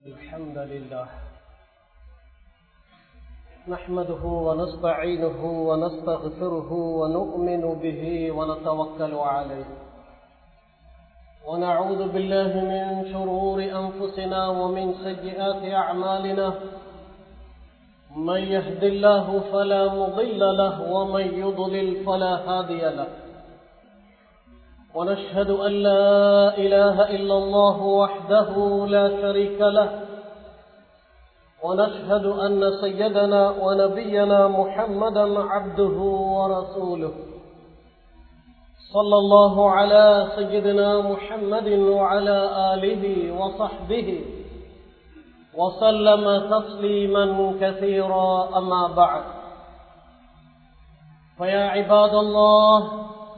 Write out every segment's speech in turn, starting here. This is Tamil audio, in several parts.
الحمد لله نحمده ونستعينه ونستغفره ونؤمن به ونتوكل عليه ونعوذ بالله من شرور أنفسنا ومن سيئات أعمالنا من يهد الله فلا مضل له ومن يضلل فلا هادي له ونشهد أن لا إله إلا الله وحده لا شريك له ونشهد أن سيدنا ونبينا محمدا عبده ورسوله صلى الله على سيدنا محمد وعلى آله وصحبه وسلم تسليما كثيرا أما بعد فيا عباد الله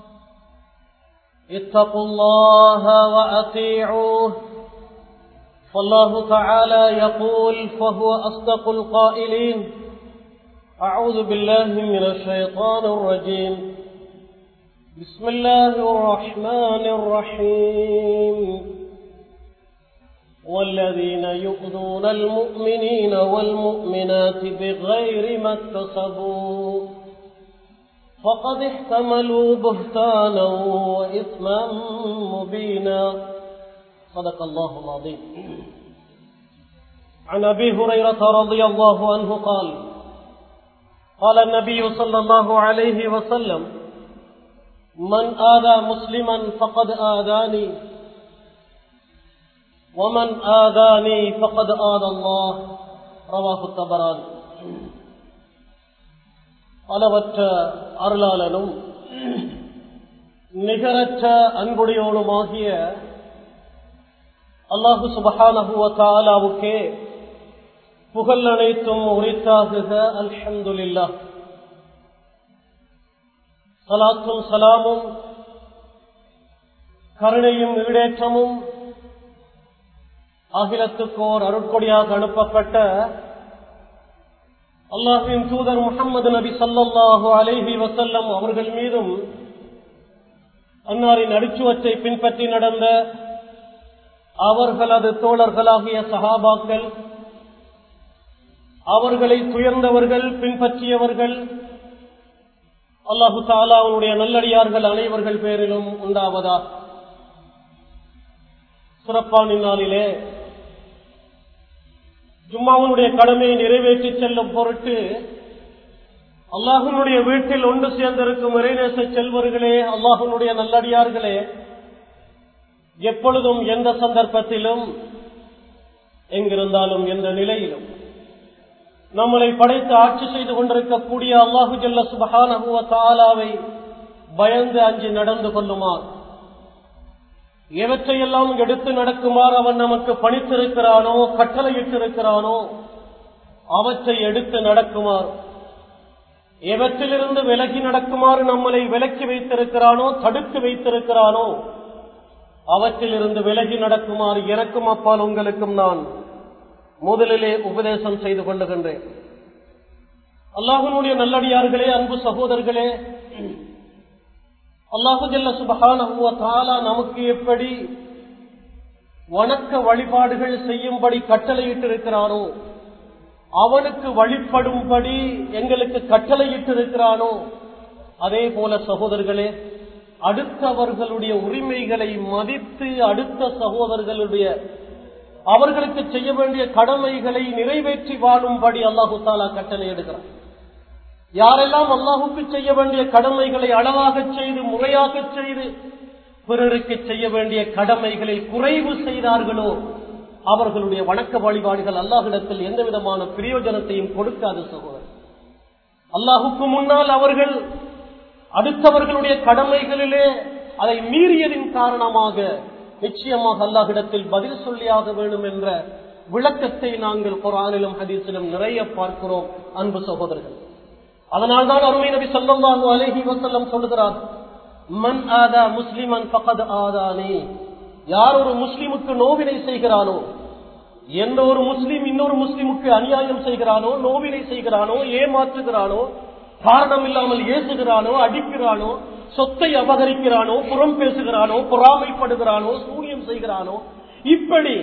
اتقوا الله وأطيعوه فالله تعالى يقول فهو أصدق القائلين أعوذ بالله من الشيطان الرجيم بسم الله الرحمن الرحيم والذين يؤذون المؤمنين والمؤمنات بغير ما اكتسبوا فقد احتملوا بهتانا وإثما مبينا صدق الله العظيم عن أبي هريرة رضي الله عنه قال قال النبي صلى الله عليه وسلم من آذى مسلما فقد آذاني ومن آذاني فقد آذى الله رواه الطبراني அளவற்ற அருளாளனும் நிகரற்ற அன்புடையோனுமாகிய அல்லாஹு சுபஹானஹுவத்தாலாவுக்கே புகழ் அனைத்தும் உரித்தாகுக அல்ஹம்துலில்லா சலாத்தும் சலாமும் கருணையும் ஈடேற்றமும் அகிலத்துக்கோர் அருட்கொடியாக அனுப்பப்பட்ட அல்லாஹின் தூதர் முகமது நபி சல்லாஹு அலைஹி வசல்லம் அவர்கள் மீதும் அன்னாரின் அடிச்சுவற்றை பின்பற்றி நடந்த அவர்களது தோழர்களாகிய சகாபாக்கள் அவர்களை துயர்ந்தவர்கள் பின்பற்றியவர்கள் அல்லாஹு தாலாவுடைய நல்லடியார்கள் அனைவர்கள் பேரிலும் உண்டாவதா சிறப்பான நாளிலே ஜும்மாவுடைய கடமையை நிறைவேற்றி செல்லும் பொருட்டு அல்லாஹனுடைய வீட்டில் ஒன்று சேர்ந்திருக்கும் இறைநேச செல்வர்களே அல்லாஹனுடைய நல்லடியார்களே எப்பொழுதும் எந்த சந்தர்ப்பத்திலும் எங்கிருந்தாலும் எந்த நிலையிலும் நம்மளை படைத்து ஆட்சி செய்து கொண்டிருக்கக்கூடிய அல்லாஹு ஜல்ல சுபஹானஹுவ தாலாவை பயந்து அஞ்சு நடந்து கொள்ளுமாறு எவற்றையெல்லாம் எடுத்து நடக்குமாறு அவன் நமக்கு பணித்திருக்கிறானோ கட்டளையிட்டிருக்கிறானோ அவற்றை எடுத்து நடக்குமாறு எவற்றிலிருந்து விலகி நடக்குமாறு நம்மளை விலக்கி வைத்திருக்கிறானோ தடுத்து வைத்திருக்கிறானோ அவற்றிலிருந்து விலகி நடக்குமாறு எனக்கும் அப்பால் உங்களுக்கும் நான் முதலிலே உபதேசம் செய்து கொள்ளுகின்றேன் அல்லாஹனுடைய நல்லடியார்களே அன்பு சகோதரர்களே அல்லாஹு ஜல்ல சுபஹானா நமக்கு எப்படி வணக்க வழிபாடுகள் செய்யும்படி கட்டளையிட்டிருக்கிறானோ அவனுக்கு வழிபடும்படி எங்களுக்கு கட்டளையிட்டிருக்கிறானோ அதே போல சகோதரர்களே அடுத்தவர்களுடைய உரிமைகளை மதித்து அடுத்த சகோதரர்களுடைய அவர்களுக்கு செய்ய வேண்டிய கடமைகளை நிறைவேற்றி வாழும்படி அல்லாஹு தாலா கட்டளை எடுக்கிறார் யாரெல்லாம் அல்லாஹுக்கு செய்ய வேண்டிய கடமைகளை அளவாக செய்து முறையாக செய்து பிறருக்கு செய்ய வேண்டிய கடமைகளை குறைவு செய்தார்களோ அவர்களுடைய வணக்க வழிபாடுகள் அல்லாஹிடத்தில் எந்த விதமான பிரயோஜனத்தையும் கொடுக்காது சகோதரர் அல்லாஹுக்கு முன்னால் அவர்கள் அடுத்தவர்களுடைய கடமைகளிலே அதை மீறியதின் காரணமாக நிச்சயமாக அல்லாஹிடத்தில் பதில் சொல்லியாக வேண்டும் என்ற விளக்கத்தை நாங்கள் குரானிலும் ஹதீஸிலும் நிறைய பார்க்கிறோம் அன்பு சகோதரர்கள் அதனால்தான் அருமை நபி சொல்லல்லாஹு அலஹி வசல்லம் சொல்லுகிறார் மன் ஆதா முஸ்லிமன் பகத் ஆதானே யார் ஒரு முஸ்லிமுக்கு நோவினை செய்கிறானோ எந்த ஒரு முஸ்லீம் இன்னொரு முஸ்லிமுக்கு அநியாயம் செய்கிறானோ நோவினை செய்கிறானோ ஏமாற்றுகிறானோ காரணம் இல்லாமல் ஏசுகிறானோ அடிக்கிறானோ சொத்தை அபகரிக்கிறானோ புறம் பேசுகிறானோ பொறாமைப்படுகிறானோ சூனியம் செய்கிறானோ இப்படி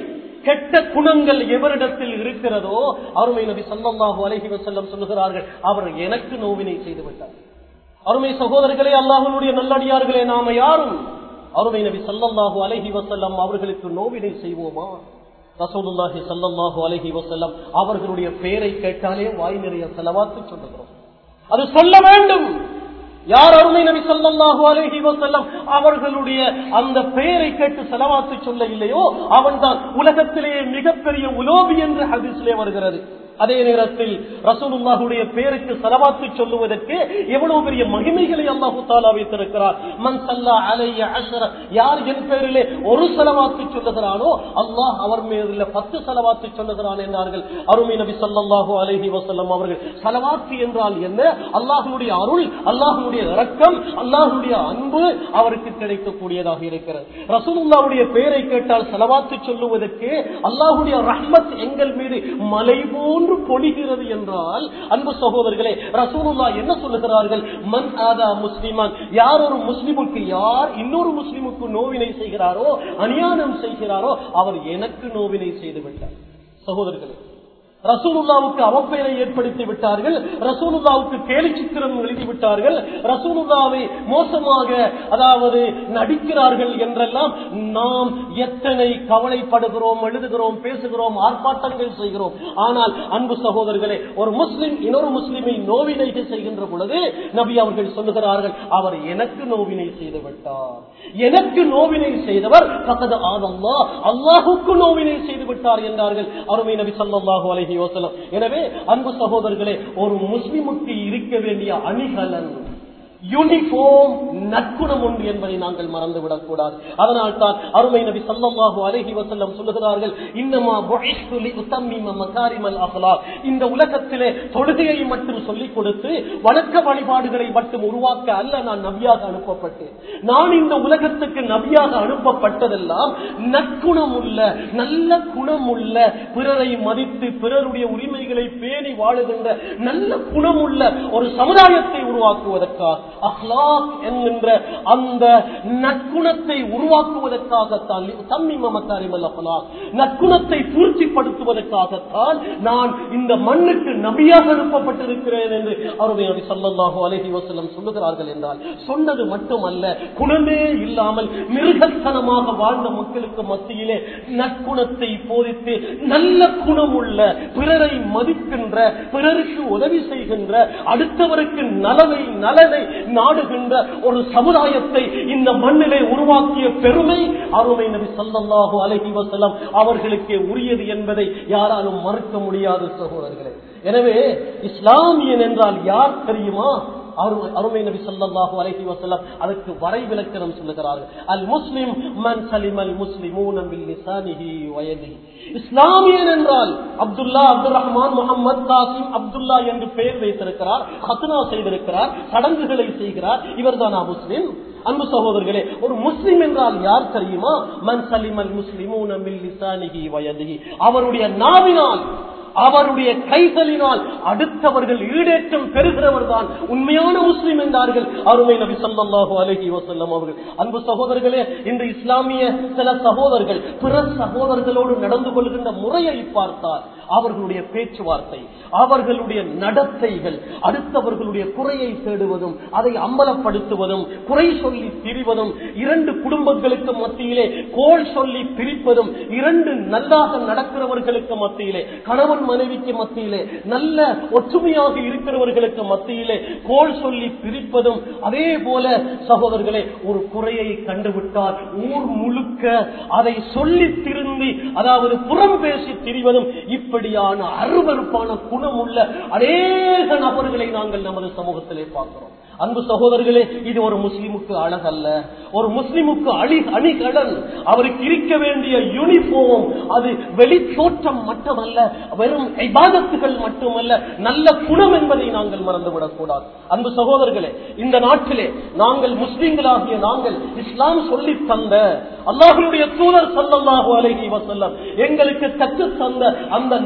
கெட்ட குணங்கள் எவரிடத்தில் இருக்கிறதோ அருமை நபி ஸல்லல்லாஹு அலைஹி வஸல்லம் சொல்லுகிறார்கள் அவர் எனக்கு நோவினை செய்து விட்டார் அருமை சகோதரர்களே அல்லாஹ்வுடைய நல்லடியார்களே நாம யாரும் அருமை நபி ஸல்லல்லாஹு அலைஹி வஸல்லம் அவர்களுக்கு நோவினை செய்வோமா ரசூலுல்லாஹி ஸல்லல்லாஹு அலைஹி வஸல்லம் அவர்களுடைய பெயரை கேட்டாலே வாய் நிறைய செலவாத்து சொல்லுகிறோம் அது சொல்ல வேண்டும் யார் அருமை நபி ஸல்லல்லாஹு அலைஹி வஸல்லம் அவர்களுடைய அந்த பெயரை கேட்டு செலவாத்து சொல்ல இல்லையோ அவன்தான் உலகத்திலேயே மிகப்பெரிய உலோபி என்று ஹதீஸிலே வருகிறது அதே நேரத்தில் ரசூலுல்லாஹுடைய பேருக்கு செலவாத்து சொல்லுவதற்கு எவ்வளவு பெரிய மகிமைகளை அல்லாஹு தாலா வைத்திருக்கிறார் மன் சல்லா அலைய அஷர யார் என் பேரிலே ஒரு செலவாத்து சொல்லுகிறானோ அல்லாஹ் அவர் மேல பத்து செலவாத்து சொல்லுகிறான் என்றார்கள் அருமை நபி ஸல்லல்லாஹு அலைஹி வஸல்லம் அவர்கள் செலவாத்து என்றால் என்ன அல்லாஹ்வுடைய அருள் அல்லாஹ்வுடைய இரக்கம் அல்லாஹ்வுடைய அன்பு அவருக்கு கிடைக்கக்கூடியதாக இருக்கிறது ரசூலுல்லாஹுடைய பெயரை கேட்டால் செலவாத்து சொல்லுவதற்கு அல்லாஹ்வுடைய ரஹ்மத் எங்கள் மீது மலை போன்று பொழிகிறது என்றால் அன்பு சகோதரர்களே ரசூலுல்லா என்ன சொல்லுகிறார்கள் மன் ஆதா முஸ்லிமான் யார் ஒரு முஸ்லிமுக்கு யார் இன்னொரு முஸ்லிமுக்கு நோவினை செய்கிறாரோ அநியாயம் செய்கிறாரோ அவர் எனக்கு நோவினை செய்து விட்டார் சகோதரர்களே ரசூலுல்லாவுக்கு அவப்பெயரை ஏற்படுத்தி விட்டார்கள் ரசூலுல்லாவுக்கு கேலி சித்திரம் எழுதி விட்டார்கள் ரசூலுல்லாவை மோசமாக அதாவது நடிக்கிறார்கள் என்றெல்லாம் நாம் எத்தனை கவலைப்படுகிறோம் எழுதுகிறோம் பேசுகிறோம் ஆர்ப்பாட்டங்கள் செய்கிறோம் ஆனால் அன்பு சகோதரர்களே ஒரு முஸ்லிம் இன்னொரு முஸ்லிமை நோவினை செய்கின்ற பொழுது நபி அவர்கள் சொல்லுகிறார்கள் அவர் எனக்கு நோவினை செய்து விட்டார் எனக்கு நோவினை செய்தவர் பக்கத்து ஆதல்லா அல்லாஹுக்கு நோவினை செய்து விட்டார் என்றார்கள் அருமை நபி ஸல்லல்லாஹு அலைஹி வஸல்லம் எனவே அன்பு சகோதரர்களே ஒரு முஸ்லிமுக்கு இருக்க வேண்டிய அணிகலன் யூனிஃபார்ம் நற்குணம் ஒன்று என்பதை நாங்கள் மறந்துவிடக் கூடாது அதனால் தான் அருமை நபி ஸல்லல்லாஹு அலைஹி வஸல்லம் சொல்லுகிறார்கள் இன்னமா புஇஸ்து லிஉத்தம்மிம மகாரிமல் அக்லாக் இந்த உலகத்திலே தொழுகையை மட்டும் சொல்லிக் கொடுத்து வணக்க வழிபாடுகளை மட்டும் உருவாக்க அல்ல நான் நபியாக அனுப்பப்பட்டேன் நான் இந்த உலகத்துக்கு நபியாக அனுப்பப்பட்டதெல்லாம் நற்குணம் உள்ள நல்ல குணம் உள்ள பிறரை மதித்து பிறருடைய உரிமைகளை பேணி வாழுகின்ற நல்ல குணமுள்ள ஒரு சமுதாயத்தை உருவாக்குவதற்காக அஹ்லாக் என்கின்ற அந்த நற்குணத்தை உருவாக்குவதற்காகத்தான் தம்மிம மக்காரிமல் அஹ்லாக் நற்குணத்தை பூர்த்திப்படுத்துவதற்காகத்தான் நான் இந்த மண்ணுக்கு நபியாக அனுப்பப்பட்டிருக்கிறேன் என்று அவருடைய நபி ஸல்லல்லாஹு அலைஹி வஸல்லம் சொல்லுகிறார்கள் என்றால் சொன்னது மட்டுமல்ல குணமே இல்லாமல் மிருகத்தனமாக வாழ்ந்த மக்களுக்கு மத்தியிலே நற்குணத்தை போதித்து நல்ல குணமுள்ள பிறரை மதிக்கின்ற பிறருக்கு உதவி செய்கின்ற அடுத்தவருக்கு நலனை நலனை நாடுகின்ற ஒரு சமுதாயத்தை இந்த மண்ணிலே உருவாக்கிய பெருமை அருமை நபி ஸல்லல்லாஹு அலைஹி வஸல்லம் அவர்களுக்கே உரியது என்பதை யாராலும் மறுக்க முடியாது சகோதரர்களே எனவே இஸ்லாமியன் என்றால் யார் தெரியுமா அரு- அருமை நபி ஸல்லல்லாஹு அலைஹி வஸல்லம் அதற்கு வரை விளக்கணம் சொல்லுகிறார்கள் அல் முஸ்லிம் மன் சலிமல் முஸ்லிமூன பில் லிசானிஹி வ யதிஹி இஸ்லாமியன் என்றால் அப்துல்லா அப்துல் ரஹ்மான் முகமது காசிம் அப்துல்லா என்று பெயர் வைத்திருக்கிறார் ஹத்னா செய்திருக்கிறார் சடங்குகளை செய்கிறார் இவர்தானா முஸ்லிம் அன்பு சகோதரர்களே ஒரு முஸ்லிம் என்றால் யார் தெரியுமா மன் சலிமல் முஸ்லிமூன மில் லிசானிஹி வ யதிஹி அவருடைய நாவினால் அவருடைய கைகளினால் அடுத்தவர்கள் ஈடேற்றம் பெறுகிறவர் தான் உண்மையான முஸ்லிம் என்றார்கள் அருமை நபி ஸல்லல்லாஹு அலைஹி வஸல்லம் அவர்கள் அன்பு சகோதரர்களே இன்று இஸ்லாமிய சில சகோதரர்கள் பிற சகோதரர்களோடு நடந்து கொள்கின்ற முறையை பார்த்தால் அவர்களுடைய பேச்சுவார்த்தை அவர்களுடைய நடத்தைகள் அடுத்தவர்களுடைய குறையை தேடுவதும் அதை அம்பலப்படுத்துவதும் குறை சொல்லி திரிவதும் இரண்டு குடும்பங்களுக்கு மத்தியிலே கோல் சொல்லி பிரிப்பதும் இரண்டு நல்லாக நடக்கிறவர்களுக்கு மத்தியிலே கணவன் மனைவிக்கு மத்தியிலே நல்ல ஒற்றுமையாக இருக்கிறவர்களுக்கு மத்தியிலே கோல் சொல்லி பிரிப்பதும் அதே போல சகோதரர்களே ஒரு குறையை கண்டுவிட்டால் ஊர் முழுக்க அதை சொல்லி திருந்தி அதாவது புறம் பேசி திரிவதும் இப்படியான அருவருப்பான குணம் உள்ள அநேக நபர்களை நாங்கள் நமது சமூகத்திலே பார்க்கிறோம் அன்பு சகோதரர்களே இது ஒரு முஸ்லிமுக்கு அழகல்ல ஒரு முஸ்லிமுக்கு அழி அணிகலன் அவருக்கு இருக்க வேண்டிய யூனிஃபார்ம் அது வெளித்தோற்றம் மட்டுமல்ல வெறும் இபாதத்துகள் மட்டுமல்ல நல்ல குணம் என்பதை நாங்கள் மறந்துவிடக் கூடாது அன்பு சகோதரர்களே இந்த நாட்டிலே நாங்கள் முஸ்லிம்களாகிய நாங்கள் இஸ்லாம் சொல்லி தந்த அல்லாஹனுடைய தூதர் சல்லல்லாஹு அலைஹி வஸல்லம் எங்களுக்கு கற்றுத் தந்த அந்த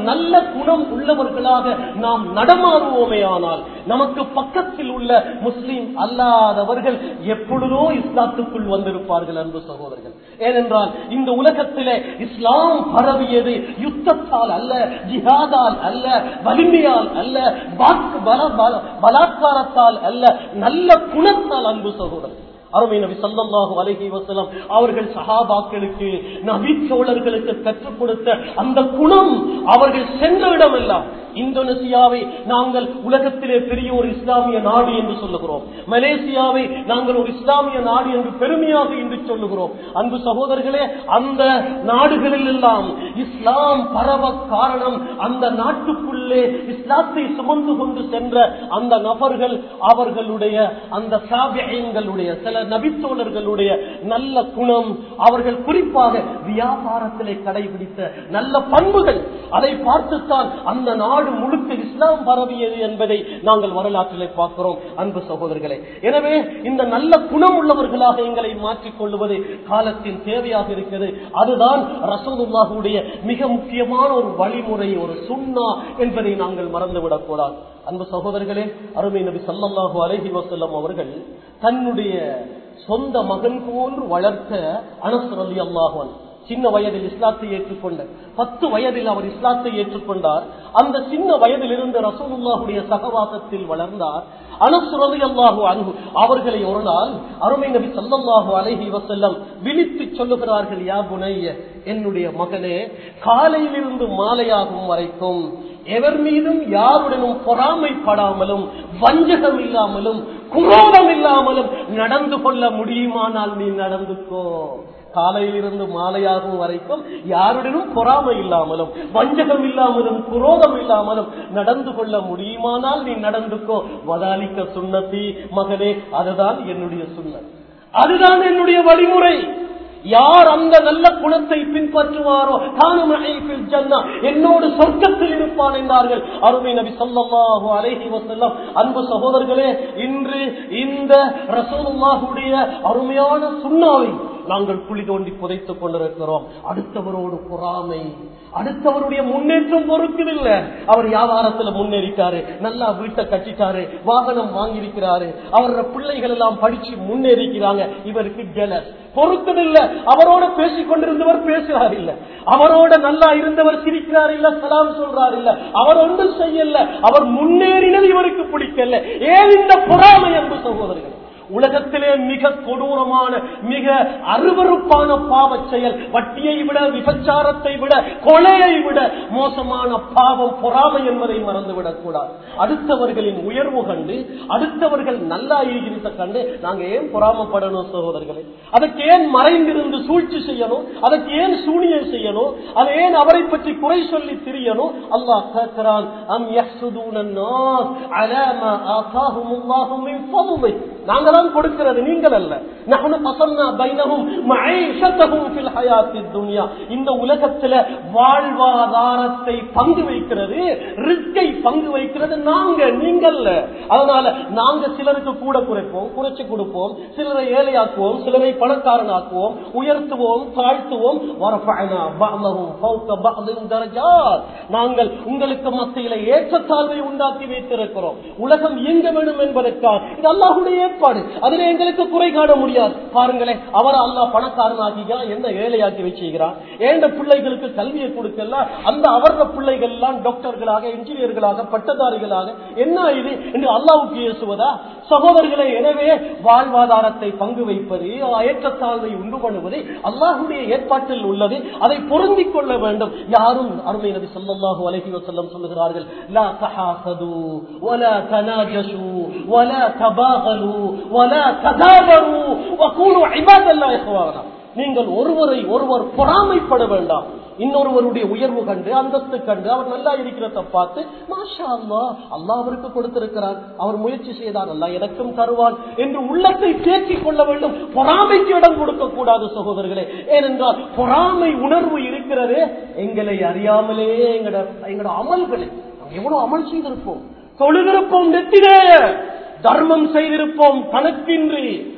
நல்ல குணம் உள்ளவர்களாக நாம் நடமாறுவோமே ஆனால் நமக்கு பக்கத்தில் உள்ள முஸ்லிம் அல்லாதவர்கள் எப்பொழுதோ இஸ்லாத்துக்குள் வந்திருப்பார்கள் அன்பு சகோதரர்கள் ஏனென்றால் இந்த உலகத்திலே இஸ்லாம் பரவியது யுத்தத்தால் அல்ல ஜிஹாதால் அல்ல வலிமையால் அல்ல வாக்கு பல பல- பலாத்காரத்தால் அல்ல நல்ல குணத்தால் அன்பு சகோதரர்கள் அருமை நபி ஸல்லல்லாஹு அலைஹி வஸல்லம் அவர்கள் சஹாபாக்களுக்கு நபி தோழர்களுக்கு கற்றுக் கொடுத்த அந்த குணம் அவர்கள் சென்ற இடமெல்லாம் இந்தோனேசியாவை நாங்கள் உலகத்திலே பெரிய ஒரு இஸ்லாமிய நாடு என்று சொல்லுகிறோம் மலேசியாவை நாங்கள் ஒரு இஸ்லாமிய நாடு என்று பெருமையாக இன்று சொல்லுகிறோம் அன்பு சகோதரர்களே அந்த நாடுகளில் எல்லாம் இஸ்லாம் பரவ காரணம் அந்த நாட்டுக்குள்ளே இஸ்லாத்தை சுமந்து கொண்டு சென்ற அந்த நபர்கள் அவர்களுடைய அந்த சாபியங்களுடைய சில நபித்தோழர்களுடைய நல்ல குணம் அவர்கள் குறிப்பாக வியாபாரத்திலே கடைபிடித்த நல்ல பண்புகள் அதை பார்த்துத்தான் அந்த நாடு முழுக்க இஸ்லாம் பரவியது என்பதை நாங்கள் வரலாற்றிலே பார்க்கிறோம் அன்பு சகோதரர்களே எனவே இந்த நல்ல குணம் உள்ளவர்களாக எங்களை மாற்றிக் கொள்வது காலத்தின் தேவையாக இருக்கிறது அதுதான் ரசூலுல்லாஹுடைய மிக முக்கியமான ஒரு வழிமுறை ஒரு சுண்ணா என்பதை நாங்கள் மறந்துவிடக் கூடாது அன்பு சகோதரர்களே அருமை நபி ஸல்லல்லாஹு அலைஹி வஸல்லம் அவர்கள் தன்னுடைய சொந்த மகன் போன்று வளர்த்த அனஸ் ரலியல்லாஹு அன்ஹு சின்ன வயதில் இஸ்லாத்தை ஏற்றுக்கொண்ட பத்து வயதில் அவர் இஸ்லாத்தை ஏற்றுக்கொண்டார் அந்த சின்ன வயதில் இருந்து ரசூலுல்லாஹுடைய சகவாசத்தில் வளர்ந்தார் அனசுரதி அல்லாஹு அன்பு அவர்களை ஒரு நாள் அருமை நபி சல்லல்லாஹு அலைஹி வசல்லம் விழித்து சொல்லுகிறார்கள் யா புனைய என்னுடைய மகனே காலையிலிருந்து மாலையாகும் வரைக்கும் எவர் மீதும் யாருடனும் பொறாமைப்படாமலும் வஞ்சகம் இல்லாமலும் குரோதம் இல்லாமலும் நடந்து கொள்ள முடியுமானால் நீ நடந்துக்கோ காலையிலிருந்து மாலையாகும் வரைக்கும் யாருடனும் பொறாமை இல்லாமலும் வஞ்சகம் இல்லாமலும் குரோதம் இல்லாமலும் நடந்து கொள்ள முடியுமானால் நீ நடந்துக்கோ வதாலிக்க சுண்ணத்தி மகனே அதுதான் என்னுடைய சுண்ணத் அதுதான் என்னுடைய வழிமுறை யார் அந்த நல்ல குணத்தை பின்பற்றுவாரோ காணும் ஜன்னா என்னோடு சொர்க்கத்தில் இருப்பான் என்றார்கள் அருமை நபி ஸல்லல்லாஹு அலைஹி வஸல்லம் அன்பு சகோதரர்களே இன்று இந்த ரசூலுல்லாஹுடைய அருமையான சுண்ணாவை நாங்கள் குழி தோண்டி புதைத்துக் கொண்டிருக்கிறோம் அடுத்தவரோடு பொறாமை அடுத்தவருடைய முன்னேற்றம் பொறுக்கவில்லை அவர் வியாபாரத்துல முன்னேறிட்டாரு நல்லா வீட்டை கட்டிட்டாரு வாகனம் வாங்கியிருக்கிறாரு அவரோட பிள்ளைகள் எல்லாம் படிச்சு முன்னேறிக்கிறாங்க இவருக்கு ஜெலஸ் பொறுக்கவில்லை அவரோட பேசிக் கொண்டிருந்தவர் பேசுறார் இல்ல அவரோட நல்லா இருந்தவர் சிரிக்கிறார் இல்ல சலாம் சொல்றார் இல்ல அவர் ஒன்றும் செய்யல அவர் முன்னேறினது இவருக்கு பிடிக்கல ஏன் இந்த பொறாமை அன்பு சகோதரர்கள் உலகத்திலே மிக கொடூரமான மிக அருவருப்பான பாவச் செயல் வட்டியை விட விபச்சாரத்தை விட கொலையை விட மோசமான பாவம் பொறாமை என்பதை மறந்துவிடக் கூடாது அடுத்தவர்களின் உயர்வு கண்டு அடுத்தவர்கள் நல்லா இருக்கிறத கண்டு நாங்க ஏன் பொறாமப்படணும் சகோதரர்களே அதற்கு ஏன் மறைந்திருந்து சூழ்ச்சி செய்யணும் அதற்கு ஏன் சூனியம் செய்யணும் அதை ஏன் அவரை பற்றி குறை சொல்லி திரியணும் அல்லாஹ் கேட்கிறான் அம் யஹ்சுதூன الناس على ما آتاهم الله من فضله நாங்க தான் கொடுக்கிறது நீங்கள் அல்ல நஹனு பசன்னா பைனஹும் மஐஷத்தஹும் ஃபில் ஹயாத்தித் துன்யா இந்த உலகத்துல வாழ்வாதாரத்தை பங்கு வைக்கிறது ரிஸ்கை பங்கு வைக்கிறது நாங்க நீங்கள் அல்ல அதனால நாங்க சிலருக்கு கூட குறைப்போம் குறைச்சு கொடுப்போம் சிலரை ஏழையாக்குவோம் சிலரை பணக்காரனாக்குவோம் உயர்த்துவோம் தாழ்த்துவோம் வரஃபஅனா பஅதஹும் ஃபௌக பஅதின் தரஜாத் நாங்கள் உங்களுக்கு மத்தியில ஏற்றத்தாழ்வை உண்டாக்கி வைத்திருக்கிறோம் உலகம் இயங்க வேண்டும் என்பதற்காக இது அல்லாஹுடைய ஏற்பாடு அதில் எங்களுக்கு குறை காண முடியாது பாருங்களேன் அவர் அல்லாஹ் பணக்காரனாக்கிக்கிறான் என்ன ஏழையாக்கி வச்சுக்கிறான் ஏண்ட பிள்ளைகளுக்கு கல்வியை கொடுக்கல அந்த அவர பிள்ளைகள் எல்லாம் டாக்டர்களாக இன்ஜினியர்களாக பட்டதாரிகளாக என்ன இது என்று அல்லாவுக்கு ஏசுவதா சகோதரர்களை எனவே வாழ்வாதாரத்தை பங்கு வைப்பது ஏற்றத்தாழ்வை உண்டு பண்ணுவது அல்லாஹுடைய ஏற்பாட்டில் உள்ளது அதை பொருந்திக் கொள்ள வேண்டும் யாரும் அருமை நபி ஸல்லல்லாஹு அலைஹி வஸல்லம் சொல்லுகிறார்கள் லா தஹாசது வலா தனாஜசு வலா தபாகலு வலா ததாபரு வகூனு இபாதல்லாஹி இஹ்வானா நீங்கள் ஒருவரை ஒருவர் பொறாமைப்பட வேண்டாம் இன்னொருவருடைய உயர்வு கண்டு அந்தஸ்து கண்டு அவர் நல்லா இருக்கிறத பார்த்து மாஷா அல்லா அல்லா அவருக்கு கொடுத்திருக்கிறார் அவர் முயற்சி செய்தார் அல்லா எனக்கும் தருவான் என்று உள்ளத்தை தேக்கிக் கொள்ள வேண்டும் பொறாமைக்கு இடம் கொடுக்க கூடாது சகோதரர்களே ஏனென்றால் பொறாமை உணர்வு இருக்கிறது எங்களை அறியாமலே எங்கட எங்கட அமல்களை நாம் எவ்வளவு அமல் செய்திருப்போம் தொழுதிருப்போம் நெத்திலே தர்மம் செய்திருப்போம் கணக்கின்றி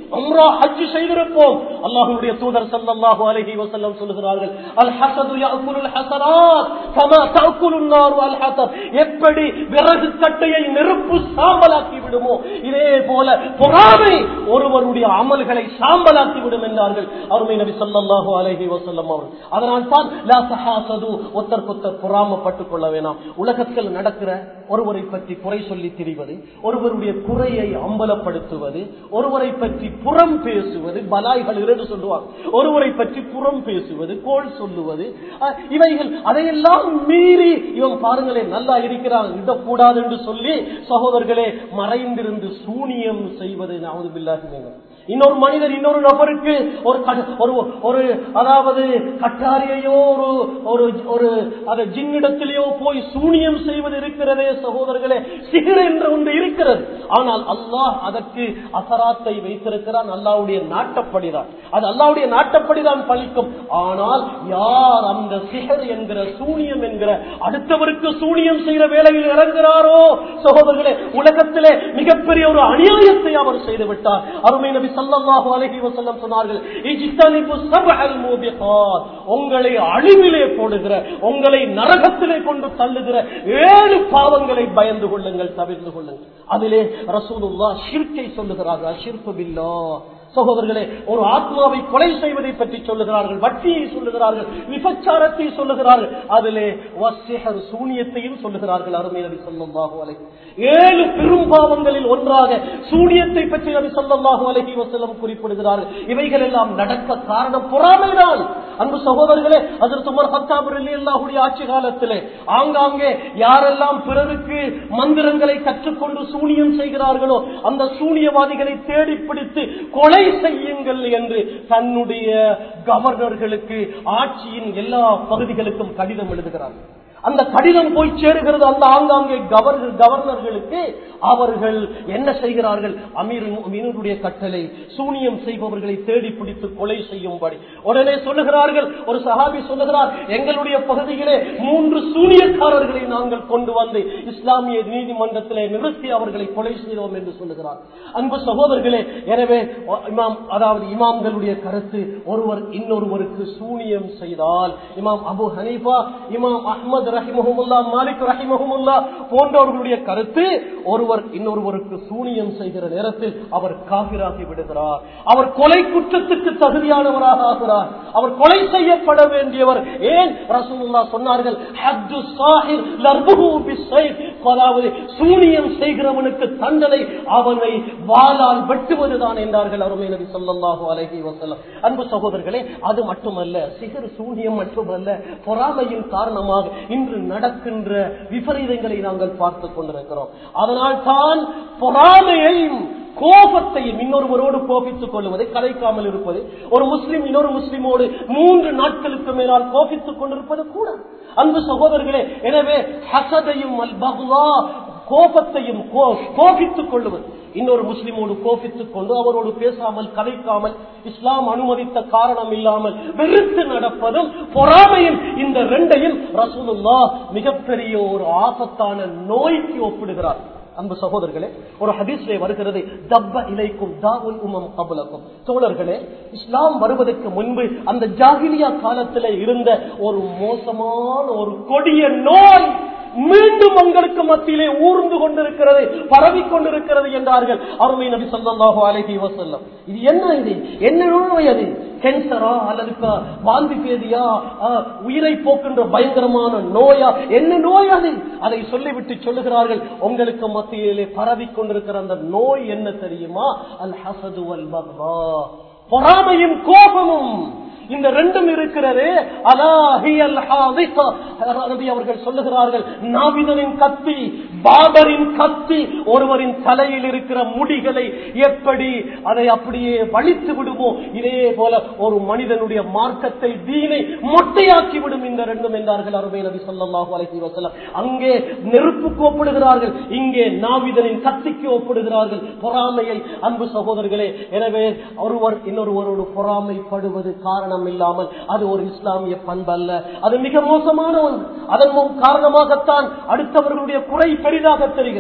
உம்ரா ஹஜ் செய்திருப்போம் அல்லாஹ்வுடைய தூதர் ஸல்லல்லாஹு அலைஹி வஸல்லம் சொல்கிறார்கள் அல் ஹஸது யாக்குலுல் ஹஸனாத் கமா தஅக்குலுன் நாரு அல் ஹதப் எப்படி விறகு கட்டையை நெருப்பு சாம்பலாக்கி விடுமோ இதே போல பொறாமை ஒருவருடைய அமல்களை சாம்பலாக்கி விடும் என்றார்கள் அருமை நபி ஸல்லல்லாஹு அலைஹி வஸல்லம் அவர்கள் அதனால் தான் லா தஹாசது ஒத்தர் பொறாமப்பட்டுக் கொள்ள வேணாம் உலகத்தில் நடக்கிற ஒருவரை பற்றி குறை சொல்லி திரிவது ஒருவருடைய குறையை அம்பலப்படுத்துவது ஒருவரை பற்றி புறம் பேசுவது பலாய்கள் என்று சொல்லுவாங்க ஒருவரை பற்றி புறம் பேசுவது கோல் சொல்லுவது அஹ், இவைகள் அதையெல்லாம் மீறி இவன் பாருங்களேன் நல்லா இருக்கிறான் இடக்கூடாது என்று சொல்லி சகோதரர்களே மறைந்திருந்து சூனியம் செய்வது நாவது பில்லாக இன்னொரு மனிதர் இன்னொரு நபருக்கு ஒரு கட- ஒரு ஒரு அதாவது கட்டாரியையோ ஒரு ஒரு ஒரு அது ஜின்னிடத்திலேயோ போய் சூனியம் செய்வது இருக்கிறதே சகோதரர்களே சிகர் என்ற ஒன்று இருக்கிறது ஆனால் அல்லாஹ் அதற்கு அசராத்தை வைத்திருக்கிறான் அல்லாவுடைய நாட்டப்படிதான் அது அல்லாவுடைய நாட்டப்படிதான் பலிக்கும் ஆனால் யார் அந்த சிகர் என்கிற சூனியம் என்கிற அடுத்தவருக்கு சூனியம் செய்கிற வேலையில் இறங்குகிறாரோ சகோதரர்களே உலகத்திலே மிகப்பெரிய ஒரு அநியாயத்தை அவர் செய்து விட்டார் அருமை நபி ஸல்லல்லாஹு அலைஹி வஸல்லம் சொன்னார்கள் இஜ்தனிபு சப்அல் மூபிகாத் உங்களை அழிவிலே போடுகிற உங்களை நரகத்திலே கொண்டு தள்ளுகிற ஏழு பாவங்களை பயந்து கொள்ளுங்கள் தவிர்த்து கொள்ளுங்கள் அதிலே ரசூலுல்லாஹ் ஷிர்கை சொல்லுகிறார்கள் ஷிர்கு பில்லாஹ் சகோதரர்களே ஒரு ஆத்மாவை கொலை செய்வதை பற்றி சொல்லுகிறார்கள் வட்டியை சொல்லுகிறார்கள் விபச்சாரத்தை சொல்லுகிறார்கள் அதிலே வசிஹர் சூனியத்தையும் சொல்லுகிறார்கள் அருமை நபி ஸல்லல்லாஹு அலைஹி ஏழு பெரும் பாவங்களில் ஒன்றாக சூனியத்தை பற்றி நபி ஸல்லல்லாஹு அலைஹி வஸல்லம் குறிப்பிடுகிறார்கள் இவைகள் எல்லாம் நடக்க காரணம் பொறாமைதான் அன்பு சகோதரர்களே அதற்கு உமர் ஹத்தாப் ரலியல்லாஹுடைய ஆட்சி காலத்திலே ஆங்காங்கே யாரெல்லாம் பிறருக்கு மந்திரங்களை கற்றுக்கொண்டு சூனியம் செய்கிறார்களோ அந்த சூனியவாதிகளை தேடி பிடித்து கொலை செய்யுங்கள் என்று தன்னுடைய கவர்னர்களுக்கு ஆட்சியின் எல்லா பகுதிகளுக்கும் கடிதம் எழுதுகிறார் அந்த கடிதம் போய் சேருகிறது அந்த ஆங்காங்கே கவர்னர் கவர்னர்களுக்கு அவர்கள் என்ன செய்கிறார்கள் அமீர் மீனுடைய கட்டளை சூனியம் செய்பவர்களை தேடி பிடித்து கொலை செய்யும்படி உடனே சொல்லுகிறார்கள் ஒரு சஹாபி சொல்லுகிறார் எங்களுடைய பகுதியிலே மூன்று சூனியக்காரர்களை நாங்கள் கொண்டு வந்து இஸ்லாமிய நீதிமன்றத்திலே நிறுத்தி அவர்களை கொலை செய்தோம் என்று சொல்லுகிறார் அன்பு சகோதரர்களே எனவே இமாம் அதாவது இமாம்களுடைய கருத்து ஒருவர் இன்னொருவருக்கு சூனியம் செய்தால் இமாம் அபு ஹனீஃபா இமாம் அஹ்மது ரஹிமஹமுல்லா மாலிக் ரஹிமஹமுல்லா போன்றவர்களுடைய கருத்து ஒருவர் இன்னொருவருக்கு சூனியம் செய்கிற நேரத்தில் அவர் காபிராகி விடுகிறார் அவர் கொலை குற்றத்துக்கு தகுதியானவராக ஆகிறார் அவர் கொலை செய்யப்பட வேண்டியவர் ஏன் ரசூலுல்லா சொன்னார்கள் ஹத்து சாஹிர் லர்புஹு பிஸ்ஸைஃப். அதாவது சூனியம் செய்கிறவனுக்கு தண்டனை அவனை வாளால் வெட்டுவதுதான் என்றார்கள் அருமை நபி ஸல்லல்லாஹு அலைஹி வஸல்லம் அன்பு சகோதரர்களே அது மட்டுமல்ல சிகர் சூனியம் மட்டுமல்ல பொறாமையின் காரணமாக இன்று நடக்கின்ற விபரீதங்களை நாங்கள் பார்த்துக் கொண்டிருக்கிறோம் அதனால் தான் பொறாமையையும் கோபத்தையும் இன்னொருவரோடு கோபித்துக் கொள்வதை கலைக்காமல் இருப்பது ஒரு முஸ்லிம் இன்னொரு முஸ்லிமோடு மூன்று நாட்களுக்கு மேலால் கோபித்துக் கொண்டிருப்பது கூட அன்பு சகோதரர்களே எனவே ஹசதையும் அல் பகுவா கோபத்தையும் கோ- கோபித்துக் கொள்வது இன்னொரு முஸ்லிமோடு கோபித்துக் கொண்டு அவரோடு பேசாமல் கதைக்காமல் இஸ்லாம் அனுமதித்த காரணம் இல்லாமல் வெறுத்து நடப்பதும் பொறாமையும் இந்த ரெண்டையும் ரசூலுல்லா மிகப்பெரிய ஒரு ஆபத்தான நோய்க்கு ஒப்பிடுகிறார் அன்பு சகோதரர்களே ஒரு ஹதீஸ்லே வருகிறது தப்ப இலைக்கும் தாவுல் உமம் கபலக்கும் தோழர்களே இஸ்லாம் வருவதற்கு முன்பு அந்த ஜாகிலியா காலத்திலே இருந்த ஒரு மோசமான ஒரு கொடிய நோய் மீண்டும் உங்களுக்கு மத்தியிலே ஊர்ந்து கொண்டிருக்கிறது பரவிக் கொண்டிருக்கிறது என்றார்கள் அருமை நபி ஸல்லல்லாஹு அலைஹி வஸல்லம் இது என்ன இது என்ன நோய் அது கேன்சரா அல்லது ப- வாந்தி பேதியா ஆ, உயிரை போக்கின்ற பயங்கரமான நோயா என்ன நோய் அது அதை சொல்லிவிட்டு சொல்லுகிறார்கள் உங்களுக்கு மத்தியிலே பரவிக் கொண்டிருக்கிற அந்த நோய் என்ன தெரியுமா அல் ஹசது அல் பக்வா பொறாமையும் கோபமும் இந்த ரெண்டும் இருக்கிறது அலாஹியல் ஹாதிகா. நபி அவர்கள் சொல்லுகிறார்கள் நாவிதனின் கத்தி பாபரின் கத்தி ஒருவரின் தலையில் இருக்கிற முடிகளை எப்படி அதை அப்படியே வலித்து விடுமோ இதே போல ஒரு மனிதனுடைய மார்க்கத்தை தீனை மொட்டையாக்கி விடும் இந்த ரெண்டும் என்றார்கள் அருமை நபி ஸல்லல்லாஹு அலைஹி வஸல்லம் அங்கே நெருப்புக்கு ஒப்பிடுகிறார்கள் இங்கே நாவிதனின் கத்திக்கு ஒப்பிடுகிறார்கள் பொறாமையை அன்பு சகோதரர்களே எனவே ஒருவர் இன்னொருவரோடு பொறாமைப்படுவது காரணம் இல்லாமல் அது ஒரு இஸ்லாமிய பண்பல்ல அது மிக மோசமான ஒன்று அதன் மு- காரணமாகத்தான் அடுத்தவர்களுடைய குறை பெரிதாக தெரிகிறது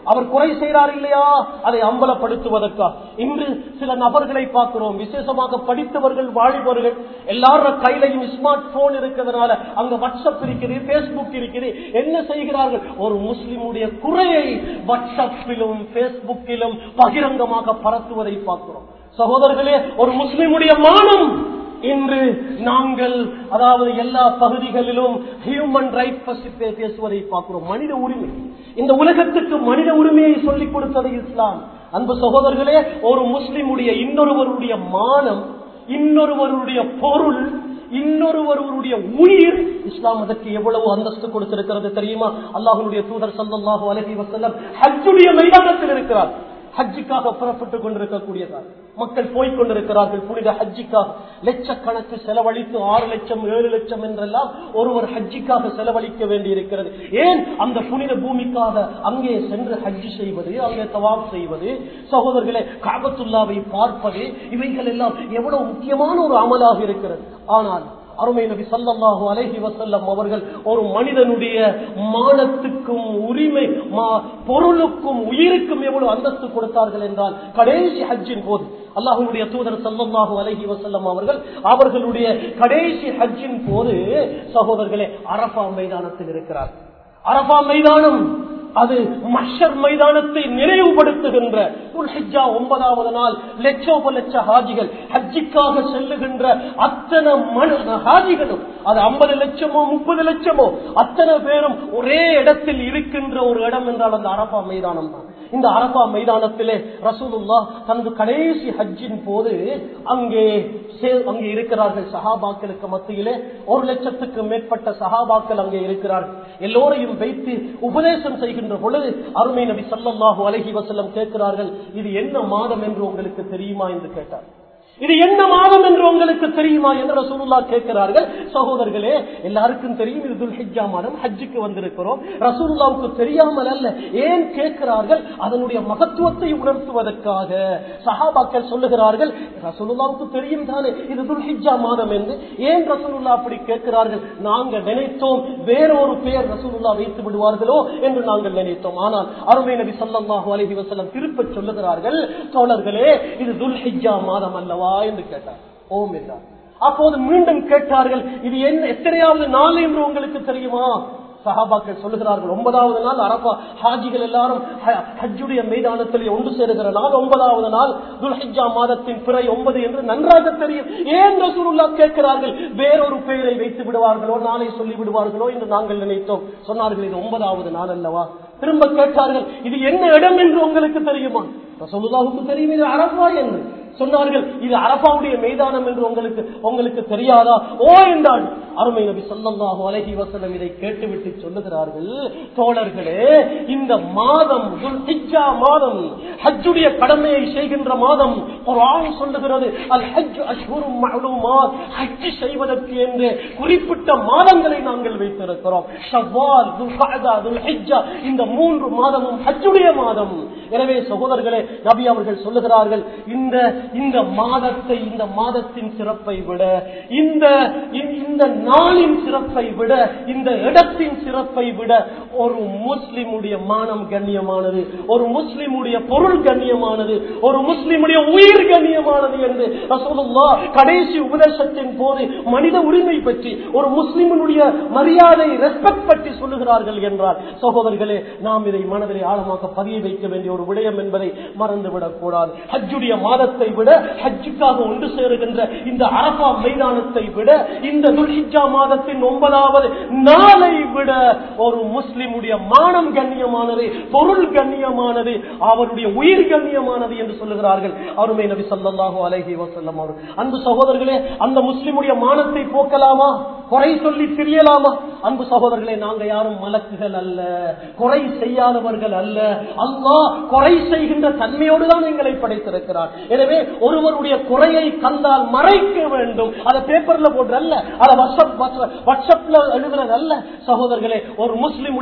அவர் குறை செய்கிறார் இல்லையா அதை அம்பலப்படுத்துவதற்கா இன்று சில நபர்களை பார்க்கிறோம் விசேஷமாக படித்தவர்கள் வாலிபர்கள் எல்லார கையிலையும் ஸ்மார்ட் போன் இருக்கிறதுனால அங்க வாட்ஸ்அப் இருக்குது பேஸ்புக் இருக்குது என்ன செய்கிறார்கள் ஒரு முஸ்லிமுடைய குறையை வாட்ஸ்அப்பிலும் பேஸ்புக்கிலும் பகிரங்கமாக பரத்துவதை பார்க்கிறோம் சகோதரர்களே ஒரு முஸ்லிமுடைய மானம் இன்று நாங்கள் அதாவது எல்லா பகுதிகளிலும் ஹியூமன் ரைட் பற்றி பேசுவதை பார்க்கிறோம் மனித உரிமை இந்த உலகத்துக்கு மனித உரிமையை சொல்லிக் கொடுத்தது இஸ்லாம் அன்பு சகோதரர்களே ஒரு முஸ்லிமுடைய இன்னொருவருடைய மானம் இன்னொருவருடைய பொருள் இன்னொருவருடைய உயிர் இஸ்லாம் அதற்கு எவ்வளவு அந்தஸ்து கொடுத்திருக்கிறது தெரியுமா அல்லாஹனுடைய தூதர் சல்லாஹு அலஹி வசல்லம் ஹஜ்ஜுடைய மைதானத்தில் இருக்கிறார் ஹஜ்ஜுக்காக புறப்பட்டுக் கொண்டிருக்கக்கூடியதால் மக்கள் போய்க் கொண்டிருக்கிறார்கள் புனித ஹஜ்ஜிக்காக லட்சக்கணக்கு செலவழித்து ஆறு லட்சம் ஏழு லட்சம் என்றெல்லாம் ஒருவர் ஹஜ்ஜிக்காக செலவழிக்க வேண்டி இருக்கிறது ஏன் அந்த புனித பூமிக்காக அங்கே சென்று ஹஜ்ஜி செய்வது அங்கே தவாப் செய்வது சகோதரர்களை காபத்துல்லாவை பார்ப்பது இவைகள் எல்லாம் எவ்வளவு முக்கியமான ஒரு அமலாக இருக்கிறது ஆனால் அருமை நபி சல்லாஹு அலஹி வசல்லம் அவர்கள் ஒரு மனிதனுடைய மானத்துக்கும் உரிமை பொருளுக்கும் உயிருக்கும் எவ்வளவு அந்தஸ்து கொடுத்தார்கள் என்றால் கடைசி ஹஜ்ஜின் போது அல்லாஹுடைய தூதர் சல்லாஹு அலஹி வசல்லம் அவர்கள் அவர்களுடைய கடைசி ஹஜ்ஜின் போது சகோதரர்களே அரபா மைதானத்தில் இருக்கிறார் அரபா மைதானம் அது மஷர் மைதானத்தை நினைவுபடுத்துகின்ற துல்ஹிஜா ஒன்பதாவது நாள் லட்சோப லட்ச ஹாஜிகள் ஹஜ்ஜிக்காக செல்லுகின்ற அத்தனை மன ஹாஜிகளும் அது ஐம்பது லட்சமோ முப்பது லட்சமோ அத்தனை பேரும் ஒரே இடத்தில் இருக்கின்ற ஒரு இடம் என்றால் அந்த அரபா மைதானம் தான் இந்த அரபா மைதானத்திலே ரசூலுல்லா தனது கடைசி ஹஜ்ஜின் போது அங்கே அங்கே இருக்கிறார்கள் சஹாபாக்களுக்கு மத்தியிலே ஒரு லட்சத்துக்கு மேற்பட்ட சஹாபாக்கள் அங்கே இருக்கிறார்கள் எல்லோரையும் வைத்து உபதேசம் செய்கின்ற பொழுது அருமை நபி சல்லாஹூ அலஹி வசல்லம் கேட்கிறார்கள் இது என்ன மாதம் என்று உங்களுக்கு தெரியுமா என்று கேட்டார் இது என்ன மாதம் என்று உங்களுக்கு தெரியுமா என்று ரசூலுல்லா கேட்கிறார்கள் சகோதரர்களே எல்லாருக்கும் தெரியும் இது துல்ஹிஜா மாதம் ஹஜ்ஜுக்கு வந்திருக்கிறோம் ரசூலுல்லாவுக்கு தெரியாமல் அல்ல ஏன் கேட்கிறார்கள் அதனுடைய மகத்துவத்தை உணர்த்துவதற்காக சஹாபாக்கள் சொல்லுகிறார்கள் ரசூலுல்லாவுக்கு தெரியும் தானே இது துல்ஹிஜா மாதம் என்று ஏன் ரசூலுல்லா அப்படி கேட்கிறார்கள் நாங்கள் நினைத்தோம் வேறொரு பெயர் ரசூலுல்லா வைத்து விடுவார்களோ என்று நாங்கள் நினைத்தோம் ஆனால் அருமை நபி சல்லாஹூ அலஹி வசலம் திருப்ப சொல்லுகிறார்கள் தோழர்களே இது துல்ஹிஜா மாதம் அல்லவா என்று கேட்டார் ஓம் என்றார் அப்போது மீண்டும் கேட்டார்கள் இது என்ன எத்தனையாவது நாள் என்று உங்களுக்கு தெரியுமா சஹாபாக்கள் சொல்லுகிறார்கள் ஒன்பதாவது நாள் அரபா ஹாஜிகள் எல்லாரும் ஹஜ்ஜுடைய மைதானத்தில் ஒன்று சேருகிற நாள் ஒன்பதாவது நாள் துல்ஹிஜா மாதத்தின் பிறை ஒன்பது என்று நன்றாக தெரியும் ஏன் ரசூலுல்லா கேட்கிறார்கள் வேறொரு பெயரை வைத்து விடுவார்களோ நாளை சொல்லி விடுவார்களோ என்று நாங்கள் நினைத்தோம் சொன்னார்கள் இது ஒன்பதாவது நாள் அல்லவா திரும்ப கேட்டார்கள் இது என்ன இடம் என்று உங்களுக்கு தெரியுமா ரசூலுல்லாவுக்கு தெரியும் இது அரபா என்று சொன்னார்கள் இது அரபாவுடைய மைதானம் என்று உங்களுக்கு உங்களுக்கு தெரியாதா ஓ என்றால் அருமை நபி சொல்லல்லாஹு அலஹி வசலம் இதை கேட்டுவிட்டு சொல்லுகிறார்கள் தோழர்களே இந்த மாதம் மாதம் ஹஜ்ஜுடைய கடமையை செய்கின்ற மாதம் குர்ஆன் சொல்லுகிறது அல் ஹஜ் அஷ்ஹுரும் மஅலூமாத் ஹஜ் செய்வதற்கு என்று குறிப்பிட்ட மாதங்களை நாங்கள் வைத்திருக்கிறோம் ஷவ்வால் துல்கஅதா துல்ஹிஜ்ஜா இந்த மூன்று மாதமும் ஹஜ்ஜுடைய மாதம் எனவே சகோதரர்களே நபி அவர்கள் சொல்லுகிறார்கள் இந்த இந்த மாதத்தை இந்த மாதத்தின் சிறப்பை விட இந்த இந்த நாளின் சிறப்பை விட இந்த இடத்தின் சிறப்பை விட ஒரு முஸ்லிமுடைய மானம் கண்ணியமானது ஒரு முஸ்லிமுடைய பொருள் கண்ணியமானது ஒரு முஸ்லிமுடைய உயிர் கண்ணியமானது என்று ரசூலுல்லா கடைசி உபதேசத்தின் போது மனித உரிமை பற்றி ஒரு முஸ்லிமனுடைய மரியாதை ரெஸ்பெக்ட் பற்றி சொல்லுகிறார்கள் என்றால் சகோதரர்களே நாம் இதை மனதிலே ஆழமாக பதிய வைக்க வேண்டிய ஒரு விடயம் என்பதை மறந்துவிடக் கூடாது ஹஜ்ஜுடைய மாதத்தை விட ஹஜ்ஜுக்காக ஒன்று சேருகின்ற இந்த அரபா மைதானத்தை விட இந்த துல்ஹிஜா மாதத்தின் ஒன்பதாவது நாளை விட ஒரு முஸ்லிமுடைய மானம் கண்ணியமானது பொருள் கண்ணியமானது அவருடைய உயிர் கண்ணியமானது என்று சொல்லுகிறார்கள் அருமை நபி சல்லாஹூ அலஹி வசல்லம் அவர் அன்பு சகோதரர்களே அந்த முஸ்லிமுடைய மானத்தை போக்கலாமா குறை சொல்லி திரியலாமா அன்பு சகோதரர்களே நாங்க யாரும் மலக்குகள் அல்ல குறை செய்யாதவர்கள் அல்ல அல்லாஹ் குறை செய்கின்ற தன்மையோடு தான் எங்களை படைத்திருக்கிறார் எனவே ஒருவருடைய குறையை கண்டால் மறைக்க வேண்டும் அதை பேப்பர்ல போடுறல்ல அதை வாட்ஸ்அப்ல எழுதுறது அல்ல சகோதரர்களே ஒரு முஸ்லிமுடைய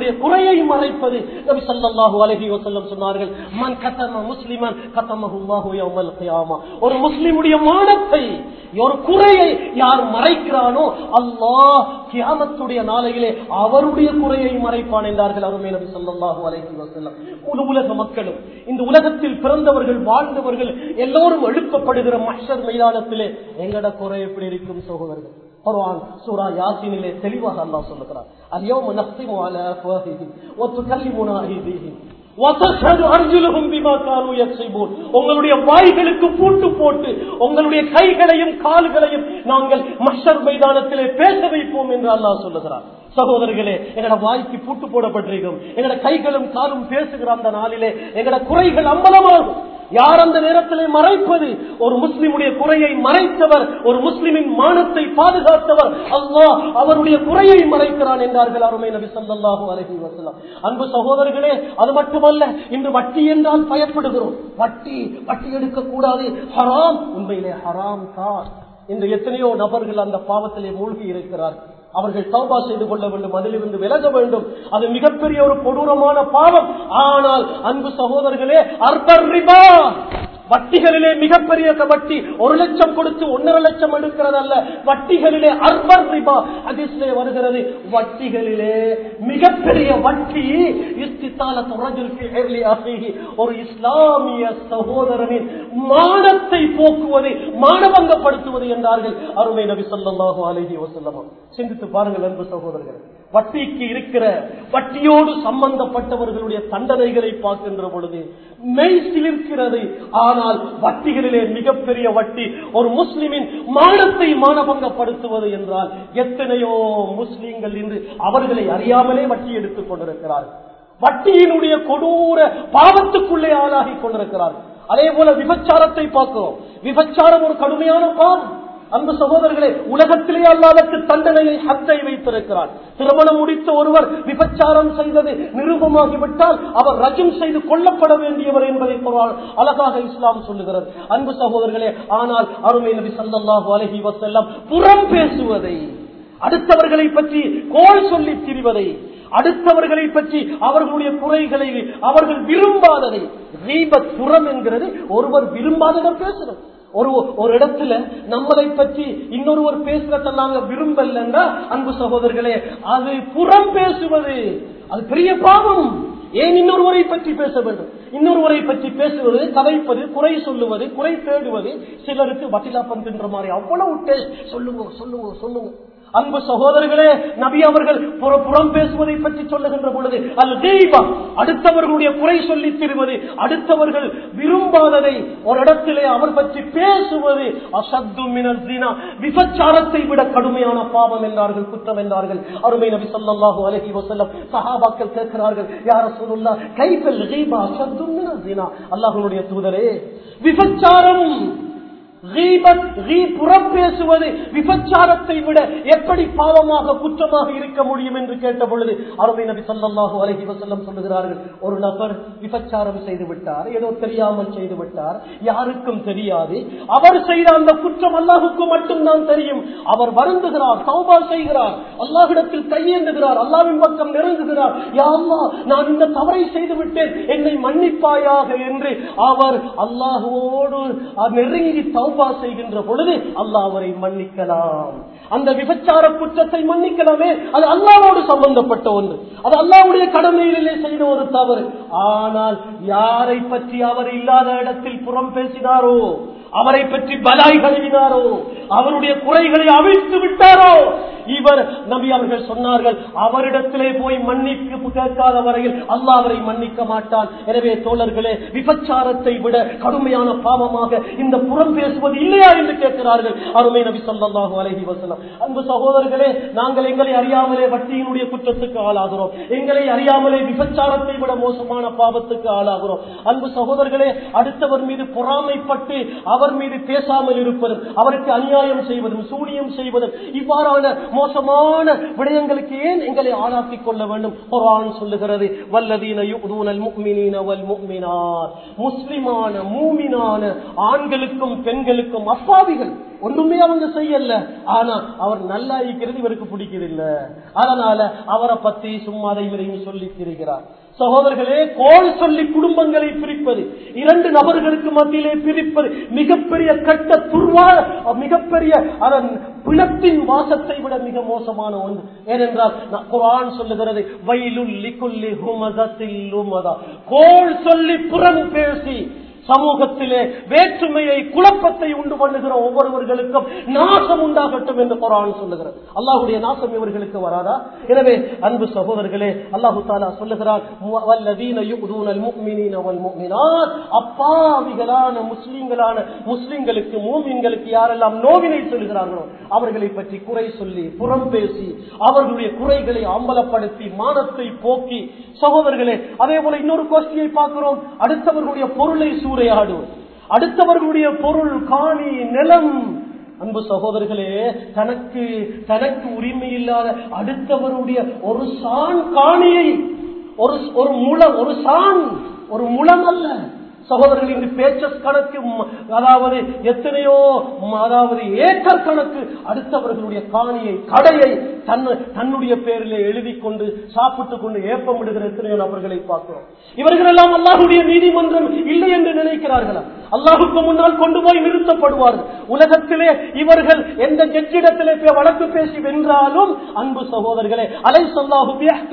முஸ்லிமுடைய குறையை மறைப்பது நபி ஸல்லல்லாஹு அலைஹி வஸல்லம் சொன்னார்கள் மன் கதம முஸ்லிமன் கதமஹுல்லாஹு யௌமல் கியாமா ஒரு முஸ்லிமுடைய மானத்தை ஒரு குறையை யார் மறைக்கிறானோ அல்லாஹ் கியாமத்துடைய நாளையிலே அவருடைய குறையை மறைப்பான் என்றார்கள் அருமை நபி ஸல்லல்லாஹு அலைஹி வஸல்லம் முழு உலக மக்களும் இந்த உலகத்தில் பிறந்தவர்கள் வாழ்ந்தவர்கள் எல்லோரும் எழுப்பப்படுகிற மஷர் மைதானத்திலே எங்கட குறை எப்படி இருக்கும் சகோதரர்கள் குர்ஆன் சூரா யாசீனிலே தெளிவாக அல்லாஹ் சொல்லுகிறார் அல்யௌம நஹ்திமு அலா அஃவாஹிஹிம் வ துகல்லிமுனா ஐதீஹிம் وَتَشْهَدُ أَرْجُلُهُمْ بِمَا كَانُوا يَكْسِبُونَ உங்களுடைய வாய்களுக்கு பூட்டு போட்டு உங்களுடைய கைகளையும் கால்களையும் நாங்கள் மஷர் மைதானத்திலே பேச வைப்போம் என்று அல்லாஹ் சொல்லுகிறார் சகோதரர்களே எங்கட வாய்க்கு பூட்டு போடப்பட்டிருக்கும் எங்கட கைகளும் காலும் பேசுகிற அந்த நாளிலே எங்கட குறைகள் அம்பலமாகும் யார் அந்த நேரத்திலே மறைப்பது ஒரு முஸ்லிமுடைய குறையை மறைத்தவர் ஒரு முஸ்லிமின் மானத்தை பாதுகாத்தவர் அல்லாஹ் அவருடைய குறையை மறைக்கிறான் என்றார்கள் அருமை நபி ஸல்லல்லாஹு அலைஹி வஸல்லம் அன்பு சகோதரர்களே அது மட்டுமல்ல இன்று வட்டி என்றால் பயப்படுகிறோம் வட்டி வட்டி எடுக்க கூடாது ஹராம் உண்மையிலே ஹராம் தான் இன்று எத்தனையோ நபர்கள் அந்த பாவத்திலே மூழ்கி இருக்கிறார்கள் அவர்கள் தௌபா செய்து கொள்ள வேண்டும் அதிலிருந்து விலக வேண்டும் அது மிகப்பெரிய ஒரு கொடூரமான பாவம் ஆனால் அன்பு சகோதரர்களே அர்த்தர் ரிபா வட்டிகளிலே மிகப்பெரிய வட்டி ஒரு லட்சம் கொடுத்து ஒன்னரை லட்சம் எடுக்கிறது அல்ல வட்டிகளிலே அர்பர் ரிபா அதிசலே வருகிறது வட்டிகளிலே மிகப்பெரிய வட்டி இஸ்தித்தால துறஜுல் ஃபி ஹிர்லி அஹீஹி. ஒரு இஸ்லாமிய சகோதரனின் மானத்தை போக்குவது மானபங்கப்படுத்துவது என்றார்கள் அருமை நபி ஸல்லல்லாஹு அலைஹி வஸல்லம் சிந்தித்து பாருங்கள் அன்பு சகோதரர்கள் வட்டிக்கு இருக்கிற வட்டியோடு சம்பந்தப்பட்டவர்களுடைய தண்டனைகளை பார்க்கின்ற பொழுது மெய் சிலிர்க்கிறது ஆனால் வட்டிகளிலே மிகப்பெரிய வட்டி ஒரு முஸ்லிமின் மானத்தை மானபங்கப்படுத்துவது என்றால் எத்தனையோ முஸ்லிம்கள் இன்று அவர்களை அறியாமலே வட்டி எடுத்துக் கொண்டிருக்கிறார்கள் வட்டியினுடைய கொடூர பாவத்துக்குள்ளே ஆளாகி கொண்டிருக்கிறார்கள் அதே போல விபச்சாரத்தை பார்க்கிறோம் விபச்சாரம் ஒரு கடுமையான பாவம் அன்பு சகோதரர்களே உலகத்திலே அல்லாதற்கு தண்டனையை ஹத்தை வைத்திருக்கிறார் திருமணம் முடித்த ஒருவர் விபச்சாரம் செய்தது நிரூபமாகிவிட்டால் அவர் ரஜம் செய்து கொல்லப்பட வேண்டியவர் என்பதை குர்ஆன் அழகாக இஸ்லாம் சொல்லுகிறது அன்பு சகோதரர்களே ஆனால் அருமை நபி ஸல்லல்லாஹு அலைஹி வஸல்லம் புறம் பேசுவதை அடுத்தவர்களை பற்றி கோல் சொல்லி திரிவதை அடுத்தவர்களை பற்றி அவர்களுடைய குறைகளை அவர்கள் விரும்பாததை ரீபத் புறம் என்கிறது ஒருவர் விரும்பாததை பேசுறது ஒரு ஒரு இடத்துல நம்மளை பற்றி இன்னொருவர் பேசுறத நாங்க விரும்பலன்னா அன்பு சகோதரர்களே அது புறம் பேசுவது அது பெரிய பாவம் ஏன் இன்னொருவரை பற்றி பேச வேண்டும் இன்னொருவரை பற்றி பேசுவது கதைப்பது குறை சொல்லுவது குறை தேடுவது சிலருக்கு வட்டிலாப்பம் தின்ற மாதிரி அவ்வளவு டேஸ்ட் சொல்லுங்க சொல்லுங்க சொல்லுங்க அன்பு சகோதரர்களே நபி அவர்கள் புற- புறம் பேசுவதை பற்றி சொல்லுகின்ற பொழுது அது தெய்வம் அடுத்தவர்களுடைய குறை சொல்லி திருவது அடுத்தவர்கள் விரும்பாததை ஒரு இடத்திலே அவர் பற்றி பேசுவது அசத்து மினல் ஜினா விபச்சாரத்தை விட கடுமையான பாவம் என்றார்கள் குற்றம் என்றார்கள் அருமை நபி ஸல்லல்லாஹு அலைஹி வஸல்லம் சஹாபாக்கள் கேட்கிறார்கள் யா ரசூலுல்லாஹ் கைஃபல் கீபா அசத்து மினல் ஜினா அல்லாஹ்வுடைய தூதரே விபச்சாரம் கீபத், கீ புறம் பேசுவது விபச்சாரத்தை விட எப்படி பாவமாக குற்றமாக இருக்க முடியும் என்று கேட்ட பொழுது அருமை நபி ஸல்லல்லாஹு அலைஹி வஸல்லம் சொல்லுகிறார்கள் ஒரு நபர் விபச்சாரம் செய்து விட்டார் ஏதோ தெரியாமல் செய்து விட்டார் யாருக்கும் தெரியாது அவர் செய்த அந்த குற்றம் அல்லாஹுக்கு மட்டும்தான் தெரியும் அவர் வருந்துகிறார் தௌபா செய்கிறார் அல்லாஹ்விடத்தில் கையேந்துகிறார் அல்லாஹ்வின் பக்கம் நெருங்குகிறார் யா அல்லாஹ் நான் இந்த தவறை செய்து விட்டேன் என்னை மன்னிப்பாயாக என்று அவர் அல்லாஹுவோடு நெருங்கி தௌபா செய்கின்ற பொழுது அல்லாஹ் அவரை மன்னிக்கலாம் அந்த விபச்சார குற்றத்தை மன்னிக்கலாமே அது அல்லாவோடு சம்பந்தப்பட்ட ஒன்று அது அல்லாவுடைய கடமையிலே செய்த ஒரு தவறு ஆனால் யாரை பற்றி அவர் இல்லாத இடத்தில் புறம் பேசினாரோ அவரை பற்றி பலாய் கழுவினாரோ அவருடைய குறைகளை அவிழ்த்து விட்டாரோ இவர் நபி அவர்கள் சொன்னார்கள் அவரிடத்திலே போய் மன்னிப்பு கேட்காத வரையில் அல்லாஹ் அவரை மன்னிக்க மாட்டான் எனவே தோழர்களே விபச்சாரத்தை விட கடுமையான பாவமாக இந்த புறம் பேசுவது இல்லையா என்று கேட்கிறார்கள் அருமை நபி ஸல்லல்லாஹு அலைஹி வஸல்லம் அன்பு சகோதரர்களே நாங்கள் எங்களை அறியாமலே வட்டியினுடைய குற்றத்துக்கு ஆளாகிறோம் எங்களை அறியாமலே விபச்சாரத்தை விட மோசமான பாவத்துக்கு ஆளாகிறோம் அன்பு சகோதரர்களே அடுத்தவர் மீது பொறாமைப்பட்டு அவர் மீது பேசாமல் இருப்பதும் அவருக்கு அநியாயம் செய்வதும் சூனியம் செய்வதும் இவ்வாறான மோசமான விடயங்களுக்கு ஏன் எங்களை ஆளாக்கிக் கொள்ள வேண்டும் குர்ஆன் சொல்லுகிறது வல்லதீன யுக்தூனல் முஃமினீன வல் முஃமினாத் முஸ்லிமான மூமினான ஆண்களுக்கும் பெண்களுக்கும் அப்பாவிகள் ஒன்றுமே அவங்க செய்யல ஆனா அவர் நல்லா இருக்கிறது இவருக்கு பிடிக்கிறதில்ல அதனால அவரை பத்தி சும்மா அதை இவரையும் சொல்லி திரிகிறார் சகோதரர்களே கோல் சொல்லி குடும்பங்களை பிரிப்பது இரண்டு நபர்களுக்கு மத்தியிலே பிரிப்பது மிகப்பெரிய கட்ட துர்வா மிகப்பெரிய அதன் பிணத்தின் வாசத்தை விட மிக மோசமான ஒன்று ஏனென்றால் ந- குர்ஆன் சொல்லுகிறது வயலுல் லிகுல்லி ஹுமதத்தில் லுமதா கோல் சொல்லி புறம் பேசி சமூகத்திலே வேற்றுமையை குழப்பத்தை உண்டு பண்ணுகிற ஒவ்வொருவர்களுக்கும் நாசம் உண்டாகட்டும் என்று குரான் சொல்லுகிறது அல்லாஹுடைய நாசம் இவர்களுக்கு வராதா எனவே அன்பு சகோதரர்களே அல்லாஹு தாலா சொல்லுகிறார் "மு- வல்லதீன யுக்தூனல் முஃமினீன வல் முஃமினாத்." அப்பாவிகளான முஸ்லிம்களான முஸ்லிம்களுக்கு மூமின்களுக்கு யாரெல்லாம் நோவினை சொல்லுகிறார்களோ அவர்களை பற்றி குறை சொல்லி புறம் பேசி அவர்களுடைய குறைகளை அம்பலப்படுத்தி மானத்தை போக்கி சகோதரர்களே அதே போல இன்னொரு கோஷ்டியை பார்க்கிறோம் அடுத்தவர்களுடைய பொருளை சூறையாடுவது அடுத்தவர்களுடைய பொருள் காணி நிலம் அன்பு சகோதரர்களே தனக்கு தனக்கு உரிமை இல்லாத அடுத்தவருடைய ஒரு சான் காணியை ஒரு ஒரு முளம் ஒரு சான் ஒரு முளம் அல்ல சகோதரர்கள் இங்கு பேச்சஸ் கணக்கு ம- அதாவது எத்தனையோ ம- அதாவது ஏக்கர் கணக்கு அடுத்தவர்களுடைய காணியை கடையை தன் தன்னுடைய பேரிலே எழுதி கொண்டு சாப்பிட்டுக் கொண்டு ஏப்பமிடுகிற எத்தனையோ நபர்களை பார்க்கிறோம் இவர்கள் எல்லாம் அல்லாஹுடைய நீதிமன்றம் இல்லை என்று நினைக்கிறார்களா அல்லாஹுக்கு முன்னால் கொண்டு போய் நிறுத்தப்படுவார்கள் உலகத்திலே இவர்கள் எந்த ஜட்ஜிடத்திலே போய் வழக்கு பேசி வென்றாலும் அன்பு சகோதரர்களே அலை சொல்லாஹு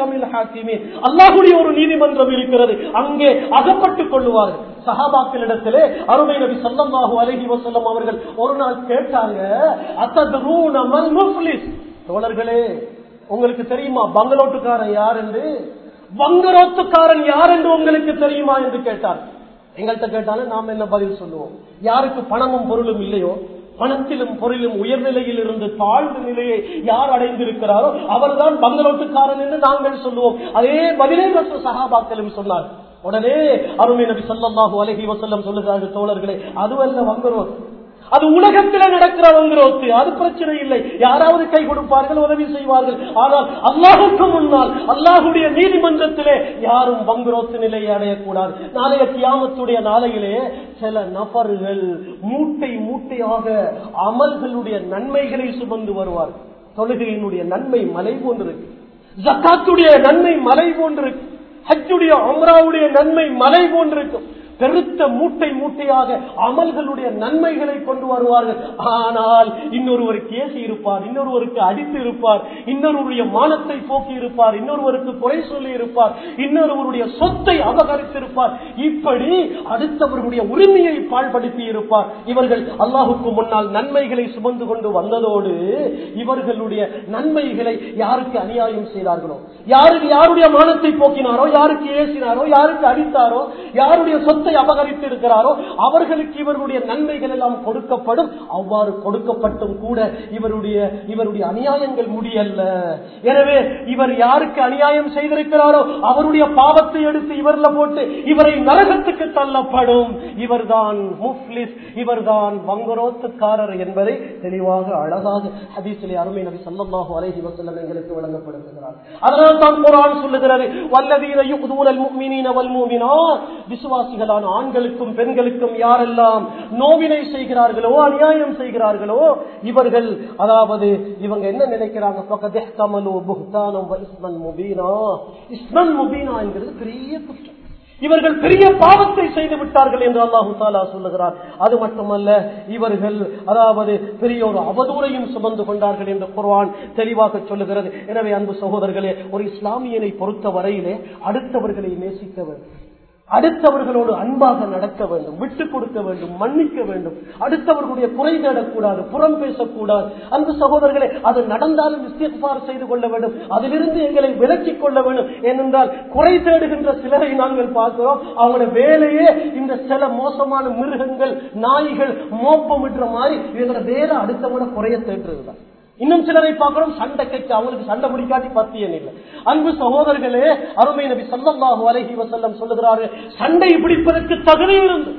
அல்லாஹுடைய ஒரு நீதிமன்றம் இருக்கிறது அங்கே அகப்பட்டுக் கொள்ளுவார்கள் சஹாபாக்களிடத்திலே அருமை நபி ஸல்லல்லாஹு அலைஹி வஸல்லம் அவர்கள் ஒரு நாள் கேட்டாங்க அத்தத்ரூன மல் முஃப்லிஸ் தோழர்களே உங்களுக்கு தெரியுமா பங்களோட்டுக்காரன் யார் என்று வங்கரோத்துக்காரன் யார் என்று உங்களுக்கு தெரியுமா என்று கேட்டார் எங்கள்கிட்ட கேட்டாலும் நாம் என்ன பதில் சொல்லுவோம் யாருக்கு பணமும் பொருளும் இல்லையோ பணத்திலும் பொருளும் உயர்நிலையில் இருந்து தாழ்ந்த நிலையை யார் அடைந்திருக்கிறாரோ அவர்தான் பங்களோட்டுக்காரன் என்று நாங்கள் சொல்லுவோம் அதே பதிலே மற்ற சகாபாக்களும் சொன்னார் உடனே அருமை நபி ஸல்லல்லாஹு அலைஹி வஸல்லம் சொல்லுகிறார்கள் தோழர்களே அதுவல்ல வங்குரோத் அது உலகத்திலே நடக்கிற வங்குரோத்து அது பிரச்சனை இல்லை யாராவது கை கொடுப்பார்கள் உதவி செய்வார்கள் ஆனால் அல்லாஹுக்கு முன்னால் அல்லாஹுடைய நீதிமன்றத்திலே யாரும் வங்குரோத்து நிலையை அடையக்கூடாது நாளைய கியாமத்துடைய நாளையிலே சில நபர்கள் மூட்டை மூட்டையாக அமல்களுடைய நன்மைகளை சுமந்து வருவார்கள் தொழுகையினுடைய நன்மை மலை போன்றிருக்கு ஜக்காத்துடைய நன்மை மலை போன்றிருக்கு ஹஜ்ஜுடைய அம்ராவுடைய நன்மை மலை போன்றிருக்கும் பெருத்த மூட்டை மூட்டையாக அமல்களுடைய நன்மைகளை கொண்டு வருவார்கள் ஆனால் இன்னொருவருக்கு ஏசி இருப்பார் இன்னொருவருக்கு அடித்து இருப்பார் இன்னொருவருடைய மானத்தை போக்கி இருப்பார் இன்னொருவருக்கு குறை சொல்லி இருப்பார் இன்னொருவருடைய சொத்தை அபகரித்திருப்பார் இப்படி அடுத்தவர்களுடைய உரிமையை பாழ்படுத்தி இருப்பார் இவர்கள் அல்லாஹுக்கு முன்னால் நன்மைகளை சுமந்து கொண்டு வந்ததோடு இவர்களுடைய நன்மைகளை யாருக்கு அநியாயம் செய்தார்களோ யாருக்கு யாருடைய மானத்தை போக்கினாரோ யாருக்கு ஏசினாரோ யாருக்கு அடித்தாரோ யாருடைய சொத்தை அபகரித்து இருக்கிறாரோ அவர்களுக்கு இவருடைய நன்மைகள் எல்லாம் கொடுக்கப்படும் அவ்வாறு கொடுக்கப்பட்டும் கூட இவருடைய இவருடைய அநியாயங்கள் முடியல்ல எனவே இவர் யாருக்கு அநியாயம் செய்திருக்கிறாரோ அவருடைய பாவத்தை எடுத்து இவர்ல போட்டு இவரை நரகத்துக்கு தள்ளப்படும் இவர்தான் முஃப்லிஸ் இவர்தான் வங்குரோத்துக்காரர் என்பதை தெளிவாக அழகாக ஹதீஸிலே அருமை நபி ஸல்லல்லாஹு அலைஹி வஸல்லம் எங்களுக்கு வழங்கப்படுகிறார் அதனால் தான் குர்ஆன் சொல்லுகிறது வல்லதீன யுக்தூனல் முஃமினீன வல் முஃமினாத் விசுவாசிகளான ஆண்களுக்கும் பெண்களுக்கும் யாரெல்லாம் நோவினை செய்கிறார்களோ அநியாயம் செய்கிறார்களோ இவர்கள் அதாவது இவங்க என்ன நினைக்கிறாங்க ஃபகத் இஹ்தமலு புஹ்தானம் வ இஸ்மன் முபீனா இஸ்மன் முபீனா என்கிறது பெரிய குற்றம் இவர்கள் பெரிய பாவத்தை செய்து விட்டார்கள் என்று அல்லாஹு தாலா சொல்லுகிறார் அது மட்டுமல்ல இவர்கள் அதாவது பெரிய ஒரு அவதூறையும் சுமந்து கொண்டார்கள் என்று குர்ஆன் தெளிவாக சொல்லுகிறது எனவே அன்பு சகோதரர்களே ஒரு இஸ்லாமியனை பொறுத்த வரையிலே அடுத்தவர்களை நேசிக்க வேண்டும் அடுத்தவர்களோடு அன்பாக நடக்க வேண்டும் விட்டுக் கொடுக்க வேண்டும் மன்னிக்க வேண்டும் அடுத்தவர்களுடைய குறை தேடக்கூடாது புறம் பேசக்கூடாது அன்பு சகோதரர்களே அது நடந்தாலும் இஸ்திஃபார் செய்து கொள்ள வேண்டும் அதிலிருந்து எங்களை விலக்கிக் கொள்ள வேண்டும் ஏனென்றால் குறை தேடுகின்ற சிலரை நாங்கள் பார்க்கிறோம் அவங்களுடைய வேலையே இந்த சில மோசமான மிருகங்கள் நாய்கள் மோப்பமிடுற மாதிரி இவங்களோட வேலை அடுத்தவங்களோட குறைய தேடுறதுதான் இன்னும் சிலரை பார்க்கிறோம் சண்டை கைக்கு அவங்களுக்கு சண்டை பிடிக்காட்டி பத்தியன் இல்லை அன்பு சகோதரர்களே அருமை நபி ஸல்லல்லாஹு அலைஹி வஸல்லம் சொல்லுகிறார்கள் சண்டை பிடிப்பதற்கு தகுதி இருந்து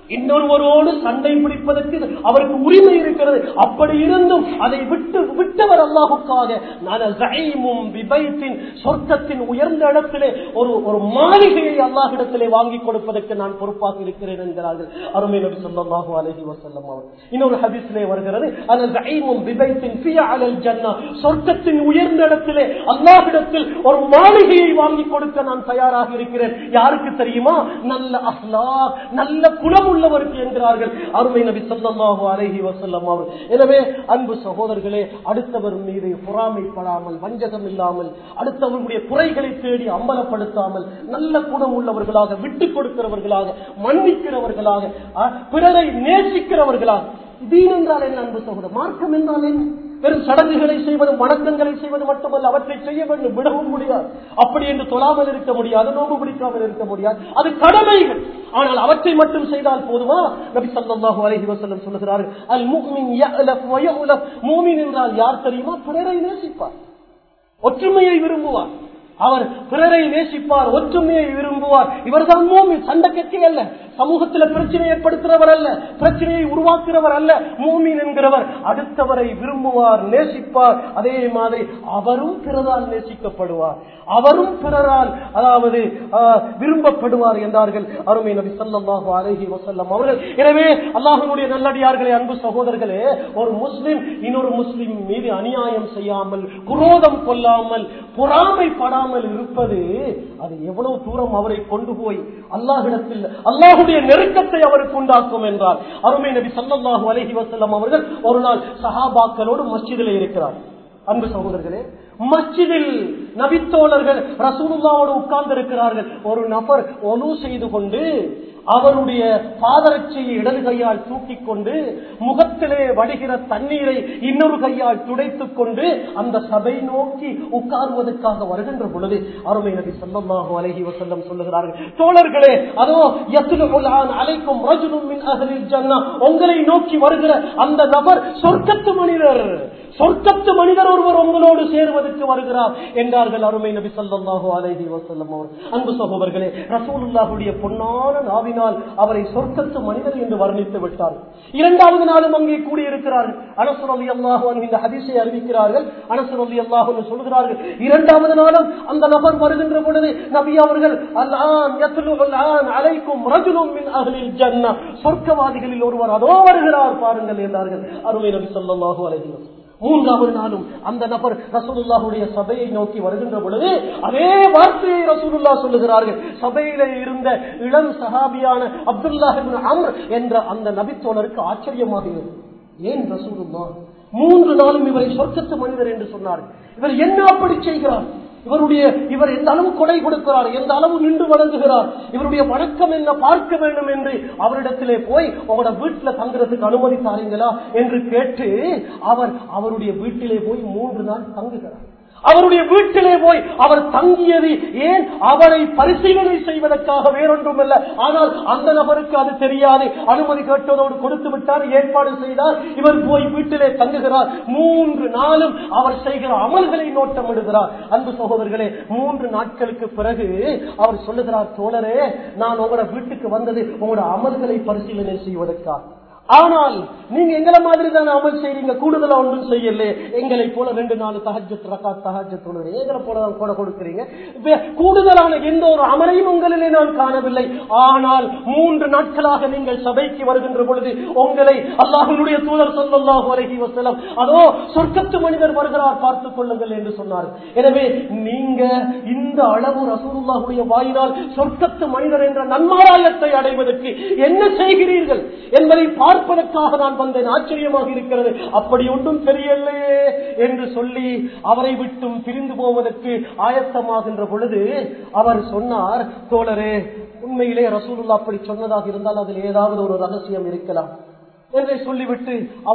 இன்னொருவரோடு சண்டை பிடிப்பதற்கு அவருக்கு உரிமை இருக்கிறது அப்படி இருந்தும் அதை விட்டு விட்டவர் அல்லாஹுக்காக நான் ஜைமும் விபயத்தின் சொர்க்கத்தின் உயர்ந்த இடத்திலே ஒரு ஒரு மாளிகையை அல்லாஹிடத்திலே வாங்கி கொடுப்பதற்கு நான் பொறுப்பாக இருக்கிறேன் என்கிறார்கள் அருமை நபி சொல்லமாக அலஹி வசல்லம் அவர் இன்னொரு ஹதீஸிலே வருகிறது அந்த ஜைமும் விபயத்தின் ஃபிய அலல் ஜன்னா சொர்க்கத்தின் உயர்ந்த இடத்திலே அல்லாஹிடத்தில் ஒரு மாளிகையை வாங்கி கொடுக்க நான் தயாராக இருக்கிறேன் யாருக்கு தெரியுமா நல்ல அஹ்லா நல்ல குணம் உள்ளவருக்கு என்கிறார்கள் அருமை நபி சொல்லல்லாஹு அலைஹி வசல்லம் அவர் எனவே அன்பு சகோதரர்களே அடுத்தவர் மீது பொறாமைப்படாமல் வஞ்சகம் இல்லாமல் அடுத்தவர்களுடைய குறைகளை தேடி அம்பலப்படுத்தாமல் நல்ல குணம் உள்ளவர்களாக விட்டுக் கொடுக்கிறவர்களாக மன்னிக்கிறவர்களாக அஹ், பிறரை நேசிக்கிறவர்களாக தீன் என்றால் என்ன அன்பு சகோதரர் மார்க்கம் என்றால் என்ன வெறும் சடங்குகளை செய்வது வணக்கங்களை செய்வது மட்டுமல்ல அவற்றை செய்ய வேண்டும் விடவும் முடியாது அப்படி என்று தொழாமல் இருக்க முடியாது நோம்பு பிடிக்காமல் இருக்க முடியாது அது கடமைகள் ஆனால் அவற்றை மட்டும் செய்தால் போதுமா நபி ஸல்லல்லாஹு அலைஹி வஸல்லம் சொல்லுகிறார்கள் அல் முஃமின் யஅலஃப் வ யஉலஃப் மூமின் என்றால் யார் தெரியுமா பிறரை நேசிப்பார் ஒற்றுமையை விரும்புவார் அவர் பிறரை நேசிப்பார் ஒற்றுமையை விரும்புவார் இவர்தான் மூமின் சண்டை கட்சி அல்ல சமூகத்தில் பிரச்சனை ஏற்படுத்துறவர் அல்ல பிரச்சனையை உருவாக்குறவர் அல்ல மூமின் என்கிறவர் அடுத்தவரை விரும்புவார் நேசிப்பார் அதே மாதிரி அவரும் பிறரால் நேசிக்கப்படுவார் அவரும் பிறரால் அதாவது ஆஹ், விரும்பப்படுவார் என்றார்கள் அருமை நபி ஸல்லல்லாஹு அலைஹி வஸல்லம் அவர்கள் எனவே அல்லாஹ்வுடைய நல்லடியார்களே அன்பு சகோதரர்களே ஒரு முஸ்லிம் இன்னொரு முஸ்லிம் மீது அநியாயம் செய்யாமல் குரோதம் கொள்ளாமல் பொறாமைப்படாமல் இருப்பது அது எவ்வளவு தூரம் அவரை கொண்டு போய் அல்லாஹிடத்தில் அல்லாஹுடைய நெருக்கத்தை அவருக்கு உண்டாக்கும் என்றால் அருமை நபி ஸல்லல்லாஹு அலைஹி வஸல்லம் அவர்கள் ஒரு நாள் சஹாபாக்களோடு மஸ்ஜிதில் இருக்கிறார் அன்பு சகோதரர்களே மஸ்ஜிதில் நபித்தோழர்கள் ரசூலுல்லாவோடு உட்கார்ந்து இருக்கிறார்கள் ஒரு நபர் ஒலு செய்து கொண்டு அவருடைய பாதரட்சியை இடது கையால் தூக்கிக் கொண்டு முகத்திலே வடிகிற தண்ணீரை இன்னொரு கையால் துடைத்துக் கொண்டு அந்த சபை நோக்கி உட்காருவதற்காக வருகின்ற பொழுது அருமை நபி ஸல்லல்லாஹு அலைஹி வஸல்லம் சொல்லுகிறார்கள் தோழர்களே அதோ யத்லுல் ஆன் அலைக்கும் ரஜுலுன் மின் அஹ்லில் ஜன்னah உங்களை நோக்கி வருகிற அந்த நபர் சொர்க்கத்து மனிதர் சொர்க்கத்து மனிதர் ஒருவர் உங்களோடு சேருவதற்கு வருகிறார் என்றார்கள் அருமை நபி ஸல்லல்லாஹு அலைஹி வஸல்லம் அவர் அன்பு சகோதரர்களே ரசூலுல்லாஹுடைய பொன்னான நாவினால் அவரை சொர்க்கத்து மனிதர் என்று வர்ணித்து விட்டார் இரண்டாவது நாளும் அங்கே கூடியிருக்கிறார்கள் அனசர் அலி அல்லாஹு இந்த ஹதீஸை அறிவிக்கிறார்கள் அனசர் அலி அல்லாஹு சொல்கிறார்கள் இரண்டாவது நாளும் அந்த நபர் வருகின்ற பொழுது நபி அவர்கள் அல்லான் யத்லுல் ஆன் அலைக்கும் ரஜுலும் மின் அஹ்லில் ஜன்னah சொர்க்கவாதிகளில் ஒருவர் அதோ வருகிறார் பாருங்கள் என்றார்கள் அருமை நபி ஸல்லல்லாஹு அலைஹி வஸல்லம் மூன்றாவது நாளும் அந்த நபர் ரசூலுல்லாஹுடைய சபையை நோக்கி வருகின்ற பொழுது அதே வார்த்தையை ரசூலுல்லா சொல்லுகிறார்கள் சபையில இருந்த இளம் சஹாபியான அப்துல்லாஹ் இப்னு அம்ர் என்ற அந்த நபித்தோழருக்கு ஆச்சரியமாக இருந்தது ஏன் ரசூலுல்லா மூன்று நாளும் இவரை சொர்க்கத்து மனிதர் என்று சொன்னார் இவர் என்ன அப்படி செய்கிறார் இவருடைய இவர் எந்த அளவு கொடை கொடுக்கிறார் எந்த அளவு நின்று வழங்குகிறார் இவருடைய வணக்கம் என்ன பார்க்க வேண்டும் என்று அவரிடத்திலே போய் உங்களோட வீட்டுல தங்குறதுக்கு அனுமதி தாரீங்களா என்று கேட்டு அவர் அவருடைய வீட்டிலே போய் மூன்று நாள் தங்குகிறார் அவருடைய வீட்டிலே போய் அவர் தங்கியது ஏன் அவரை பரிசீலனை செய்வதற்காக வேறொன்றும் அல்ல ஆனால் அந்த நபருக்கு அது தெரியாது அனுமதி கேட்டதோடு கொடுத்து விட்டார் ஏற்பாடு செய்தார் இவர் போய் வீட்டிலே தங்குகிறார் மூன்று நாளும் அவர் செய்கிற அமல்களை நோட்டமிடுகிறார் அன்பு சகோதரர்களே மூன்று நாட்களுக்கு பிறகு அவர் சொல்லுகிறார் தோழரே நான் உங்களோட வீட்டுக்கு வந்தது உங்களோட அமல்களை பரிசீலனை செய்வதற்காக ஆனால் நீங்க எங்களை மாதிரி தானே அமல் செய்றீங்க கூடுதலா ஒன்றும் செய்யல எங்களை போல ரெண்டு நாலு தஹஜத் ரகாத் தஹஜத் தொழுது எங்களை போல தான் கூட கொடுக்கிறீங்க வே- கூடுதலான எந்த ஒரு அமலையும் உங்களிலே நான் காணவில்லை ஆனால் மூன்று நாட்களாக நீங்கள் சபைக்கு வருகின்ற பொழுது உங்களை அல்லாஹனுடைய தூதர் சொல்லல்லாஹு அலைஹி வஸல்லம் அதோ சொர்க்கத்து மனிதர் வருகிறார் பார்த்துக் கொள்ளுங்கள் என்று சொன்னார் எனவே நீங்க இந்த அளவு ரசூலுல்லாஹுடைய வாயினால் சொர்க்கத்து மனிதர் என்ற நன்மாராயத்தை அடைவதற்கு என்ன செய்கிறீர்கள் என்பதை பார்ப்பதற்காக நான் வந்தேன் ஆச்சரியமாக இருக்கிறது அப்படி ஒன்றும் தெரியலையே என்று சொல்லி அவரை விட்டும் பிரிந்து போவதற்கு ஆயத்தமாகின்ற பொழுது அவர் சொன்னார் தோழரே உண்மையிலே ரசூலுல்லா அப்படி சொன்னதாக இருந்தால் அதில் ஏதாவது ஒரு ரகசியம் இருக்கலாம் என்று சொல்லிவிட்டு அவர்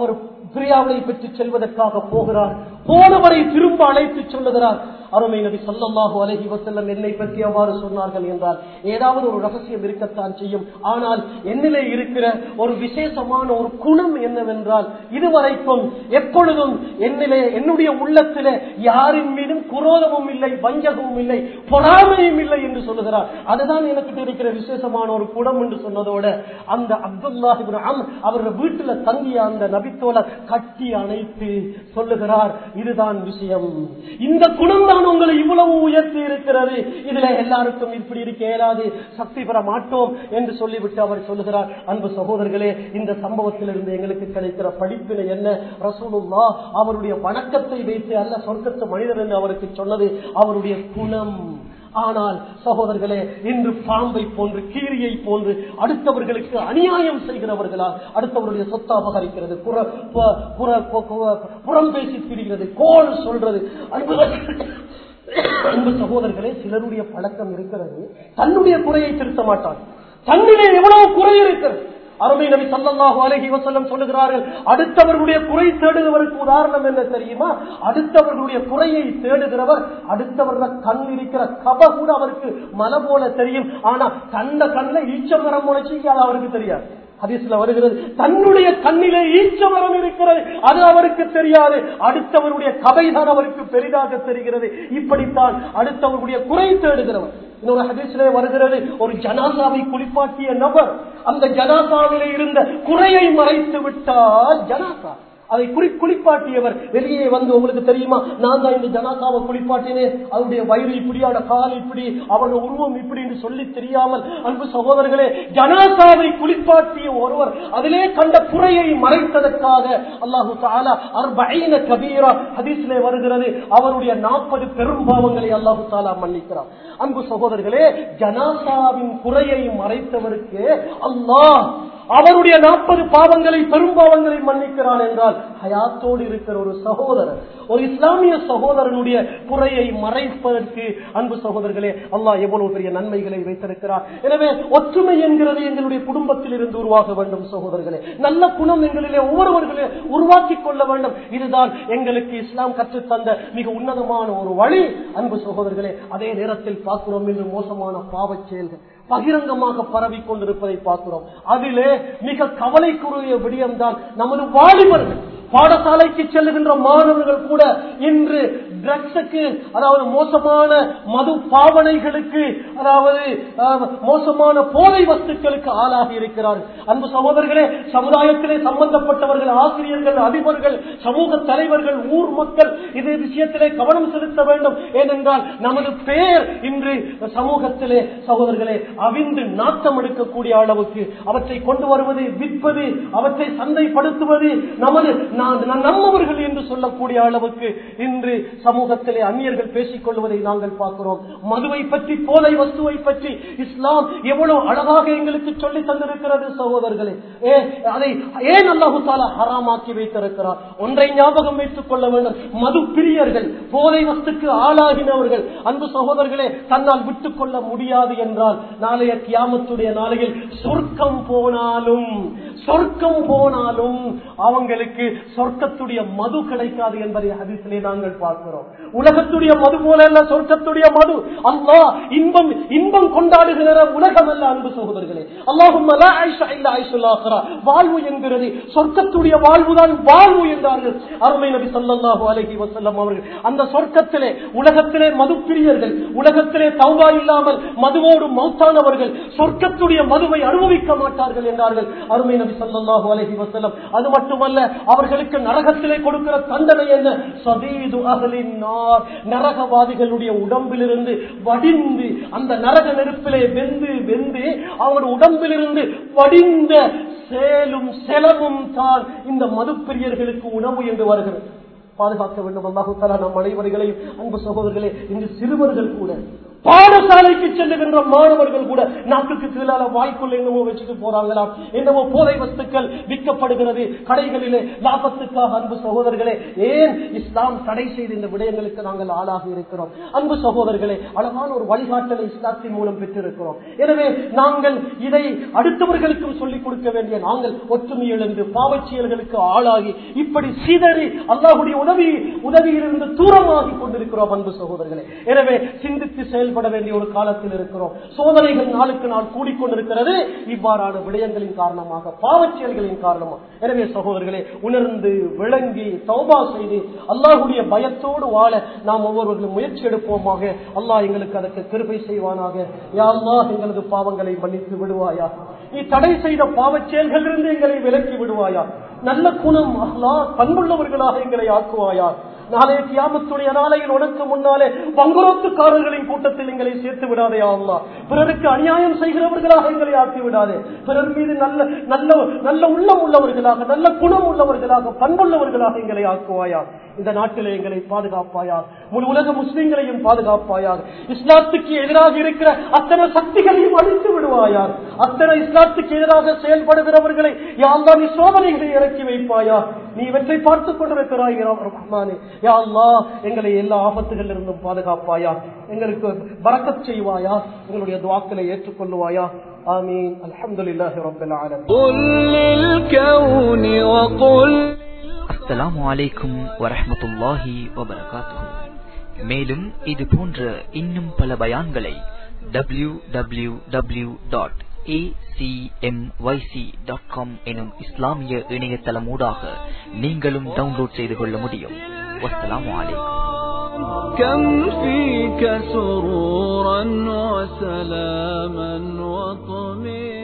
பிரியாவினை பெற்று செல்வதற்காக போகிறார் போனவரை திரும்ப அழைத்து சொல்லுகிறார் அருமை நபி சொல்லல்லாஹு அலஹி வசல்லம் என்னை பற்றி அவ்வாறு சொன்னார்கள் என்றால் ஏதாவது ஒரு ரகசியம் இருக்கத்தான் செய்யும் ஆனால் என்னிலே இருக்கிற ஒரு விசேஷமான ஒரு குணம் என்னவென்றால் இதுவரைக்கும் எப்பொழுதும் என்னிலே என்னுடைய உள்ளத்திலே யாரின் மீதும் குரோதமும் இல்லை வஞ்சகமும் இல்லை பொறாமையும் இல்லை என்று சொல்லுகிறார் அதுதான் எனக்கு இருக்கிற விசேஷமான ஒரு குணம் என்று சொன்னதோட அந்த அப்துல்லாஹிபின் அம் அவருடைய வீட்டுல தங்கிய அந்த நபித்தோல கட்டி அணைத்து சொல்லுகிறார் இதுதான் விஷயம் இந்த குணம் தான் உங்களை இவ்வளவு உயர்த்தி இருக்கிறது இதுல எல்லாருக்கும் இப்படி இருக்க இயலாது சக்தி பெற மாட்டோம் என்று சொல்லிவிட்டு அவர் சொல்லுகிறார் அன்பு சகோதரர்களே இந்த சம்பவத்திலிருந்து எங்களுக்கு கிடைக்கிற படிப்பினை என்ன ரசூலுல்லா அவருடைய வணக்கத்தை வைத்து அல்ல சொர்க்கத்து மனிதர் என்று அவருக்கு சொன்னது அவருடைய குணம் ஆனால் சகோதரர்களே இன்று பாம்பை போன்று கீரியை போன்று அடுத்தவர்களுக்கு அநியாயம் செய்கிறவர்களால் அடுத்தவருடைய சொத்து அபகரிக்கிறது புற பு- புற- பு- பு- புறம் பேசி திரிகிறது கோல் சொல்றது அன்பு அன்பு சகோதரர்களே சிலருடைய பழக்கம் இருக்கிறது தன்னுடைய குறையை திருத்த மாட்டார் தன்னிலே எவ்வளவு குறை இருக்கிறது அருமை நபி சல்லல்லாஹு அலைஹி வஸல்லம் சொல்லுகிறார்கள் அடுத்தவர்களுடைய குறை தேடுகிறவருக்கு உதாரணம் என்ன தெரியுமா அடுத்தவர்களுடைய குறையை தேடுகிறவர் அடுத்தவர்கள் கண் இருக்கிற கப கூட அவருக்கு மலை போல தெரியும் ஆனா தந்த கண்ணில் ஈச்ச மரம் முளைச்சி அது அவருக்கு தெரியாது ஹதீஸ்ல வருகிறது தன்னுடைய கண்ணிலே ஈச்ச மரம் இருக்கிறது அது அவருக்கு தெரியாது அடுத்தவருடைய கதைதான் அவருக்கு பெரிதாக தெரிகிறது இப்படித்தான் அடுத்தவர்களுடைய குறை தேடுகிறவர் இன்னொரு ஹதீஸ்ல வருகிறது ஒரு ஜனாசாவை குளிப்பாட்டிய நபர் அந்த ஜனாசாவிலே இருந்த குறையை மறைத்து விட்டால் ஜனாசா அதை குறி குளிப்பாட்டியவர் வெளியே வந்து உங்களுக்கு தெரியுமா நான் தான் இந்த ஜனாசாவை குளிப்பாட்டினேன் அவருடைய வயிறு இப்படியான கால் இப்படி அவருடைய உருவம் இப்படி என்று சொல்லி தெரியாமல் அன்பு சகோதரர்களே ஜனாசாவை குளிப்பாட்டிய ஒருவர் அதிலே கண்ட குறையை மறைத்ததற்காக அல்லாஹு தாலா அர்பைன கபீரா ஹதீஸ்லே வருகிறது அவருடைய நாற்பது பெரும் பாவங்களை அல்லாஹு தாலா மன்னிக்கிறார் அன்பு சகோதரர்களே ஜனாசாவின் குறையை மறைத்தவருக்கு அல்லாஹ் அவருடைய நாற்பது பாவங்களை பெரும் பாவங்களை மன்னிக்கிறான் என்றால் ஹயாத்தோடு இருக்கிற ஒரு சகோதரர் ஒரு இஸ்லாமிய சகோதரனுடைய குறையை மறைப்பதற்கு அன்பு சகோதரர்களே அல்லாஹ் எவ்வளவு பெரிய நன்மைகளை வைத்திருக்கிறார் எனவே ஒற்றுமை என்கிறது எங்களுடைய குடும்பத்தில் இருந்து உருவாக வேண்டும் சகோதரர்களே நல்ல குணம் எங்களிலே ஒவ்வொருவர்களே உருவாக்கி கொள்ள வேண்டும் இதுதான் எங்களுக்கு இஸ்லாம் கற்றுத்தந்த மிக உன்னதமான ஒரு வழி அன்பு சகோதரர்களே அதே நேரத்தில் பார்க்கிறோம் என்று மோசமான பாவச் செயல்கள் பகிரங்கமாக பரவி கொண்டிருப்பதை பார்க்கிறோம் அதிலே மிக கவலைக்குரிய விடயம்தான் நமது வாலிபர்கள் பாடசாலைக்கு செல்லுகின்ற மாணவர்கள் கூட இன்று ட்ரக்ஸுக்கு அதாவது மோசமான மது பாவனைகளுக்கு அதாவது அஹ், மோசமான போதை வஸ்துக்களுக்கு ஆளாகி இருக்கிறார்கள் அன்பு சகோதரர்களே சமுதாயத்திலே சம்பந்தப்பட்டவர்கள் ஆசிரியர்கள் அதிபர்கள் சமூக தலைவர்கள் ஊர் மக்கள் இது விஷயத்திலே கவனம் செலுத்த வேண்டும் ஏனென்றால் நமது பெயர் இன்று சமூகத்திலே சகோதரர்களே அவிந்து நாட்டம் எடுக்கக்கூடிய அளவுக்கு அவற்றை கொண்டு வருவது விற்பது அவற்றை சந்தைப்படுத்துவது நமது நான் நான் நம்மவர்கள் என்று சொல்லக்கூடிய அளவுக்கு இன்று சமூகத்திலே அந்நியர்கள் பேசிக் கொள்வதை நாங்கள் பார்க்கிறோம் மதுவை பற்றி போதை வஸ்துவை பற்றி இஸ்லாம் எவ்வளவு அழகாக எங்களுக்கு சொல்லி தந்திருக்கிறது சகோதரர்களே ஏ அதை ஏன் அல்லாஹு தாலா ஹராமாக்கி வைத்திருக்கிறார் ஒன்றை ஞாபகம் வைத்துக் கொள்ள வேண்டும் மது பிரியர்கள் போதை வஸ்துக்கு ஆளாகினவர்கள் அன்பு சகோதரர்களே தன்னால் விட்டுக் கொள்ள முடியாது என்றால் நாளைய கியாமத்துடைய நாளையில் சொர்க்கம் போனாலும் சொர்க்கம் போனாலும் அவங்களுக்கு சொர்க்கத்துடைய மது கிடைக்காது என்பதை ஹதீஸிலே நாங்கள் பார்க்கிறோம் உலகத்துடைய மது போல அல்ல சொர்க்கத்துடைய மது அல்லாஹ் இன்பம் இன்பம் கொண்டாடுகிற உலகம் அல்ல அன்பு சகோதரர்களே அல்லாஹும் வாழ்வு என்கிறது சொர்க்கத்துடைய வாழ்வுதான் வாழ்வு என்றார்கள் அருமை நபி ஸல்லல்லாஹு அலைஹி வஸல்லம் அவர்கள் அந்த சொர்க்கத்திலே உலகத்திலே மது பிரியர்கள் உலகத்திலே தௌபா இல்லாமல் மதுவோடு மௌத்தானவர்கள் சொர்க்கத்துடைய மதுவை அனுபவிக்க மாட்டார்கள் என்றார்கள் அருமை நபி ஸல்லல்லாஹு அலைஹி வஸல்லம் அது மட்டுமல்ல அவர்களுக்கு நரகத்திலே கொடுக்கிற தண்டனை என்ன சதீது அகலின் நார் நரகவாதிகளுடைய உடம்பிலிருந்து வடிந்து அந்த நரக நெருப்பிலே வெந்து வெந்து அவர் உடம்பிலிருந்து வடிந்த சேலும் செலவும் தான் இந்த மதுப்பிரியர்களுக்கு உணவு என்று வருகிறது பாதுகாக்க வேண்டும் அல்லாஹு தலா நம் அனைவர்களையும் அன்பு சகோதரர்களே இன்று சிறுவர்கள் கூட பாடசாலைக்கு செல்லுகின்ற மாணவர்கள் கூட நாட்டுக்கு கீழால வாய்க்குள்ள என்னமோ வச்சுட்டு போறாங்களாம் என்னமோ போதை வஸ்துக்கள் விற்கப்படுகிறது கடைகளிலே லாபத்துக்காக அன்பு சகோதரர்களே ஏன் இஸ்லாம் தடை செய்த இந்த விடயங்களுக்கு நாங்கள் ஆளாகி இருக்கிறோம் அன்பு சகோதரர்களே அழகான ஒரு வழிகாட்டலை இஸ்லாத்தின் மூலம் பெற்றிருக்கிறோம் எனவே நாங்கள் இதை அடுத்தவர்களுக்கும் சொல்லிக் கொடுக்க வேண்டிய நாங்கள் ஒற்றுமை எழுந்து பாவச் செயல்களுக்கு ஆளாகி இப்படி சிதறி அல்லாஹுடைய உதவி உதவியிலிருந்து தூரமாகி கொண்டிருக்கிறோம் அன்பு சகோதரர்களே எனவே சிந்தித்து செயல்பட வேண்டிய ஒரு காலத்தில் இருக்கிறோம் சோதனைகள் நாளுக்கு நாள் கூடிக்கொண்டிருக்கிறது இவ்வாறான விடயங்களின் காரணமாக பாவச் செயல்களின் காரணமாக எனவே சகோதரர்களே உணர்ந்து விளங்கி தௌபா செய்து அல்லாஹுடைய பயத்தோடு வாழ நாம் ஒவ்வொருவர்களும் முயற்சி எடுப்போமாக அல்லாஹ் எங்களுக்கு அதற்கு கிருபை செய்வானாக யா அல்லாஹ் எங்களது பாவங்களை மன்னித்து விடுவாயா நீ தடை செய்த பாவச் செயல்களிலிருந்து எங்களை விலக்கி விடுவாயா நல்ல குணம் அஹ்லா பண்புள்ளவர்களாக எங்களை ஆக்குவாயா நாளைய கியாமத்துடைய நாளையில் உனக்கு முன்னாலே பங்குரோத்துக்காரர்களின் கூட்டத்தில் எங்களை சேர்த்து விடாதே அல்லா பிறருக்கு அநியாயம் செய்கிறவர்களாக எங்களை ஆக்கி விடாதே பிறர் மீது நல்ல நல்ல நல்ல உள்ளம் உள்ளவர்களாக நல்ல குணம் உள்ளவர்களாக பண்புள்ளவர்களாக எங்களை ஆக்குவாயா இந்த நாட்டிலே எங்களை பாதுகாப்பாயா முழு உலக முஸ்லிம்களையும் பாதுகாப்பாயாக இஸ்லாத்துக்கு எதிராக இருக்கிற அத்தனை சக்திகளையும் அழித்து விடுவாயார் அத்தனை இஸ்லாத்துக்கு எதிராக செயல்படுகிறவர்களை யாழ்லா நீ சோதனைகளை இறக்கி வைப்பாயா நீ இவற்றை பார்த்துக் கொண்டிருக்கிறாய் ரஹ்மானே யா அல்லாஹ் எங்களை எல்லா ஆபத்துகளில் இருந்தும் பாதுகாப்பாயா எங்களுக்கு பறக்கச் செய்வாயா எங்களுடைய துவாக்களை ஏற்றுக்கொள்ளுவாயா ஆமீன் அல்ஹம்துலில்லாஹி ரப்பில் ஆலமீன் قل للكون وقل அஸ்ஸலாமு அலைக்கும் வரஹ்மத்துல்லாஹி வபரகாத்துஹு மேலும் இது போன்ற இன்னும் பல பயான்களை டபிள்யூ டபிள்யூ டபிள்யூ டாட் எனும் இஸ்லாமிய இணையதளமூடாக நீங்களும் டவுன்லோட் செய்து கொள்ள முடியும் வஸ்ஸலாமு அலைக்கும் كم فيك سرورا وسلاما وطمئنا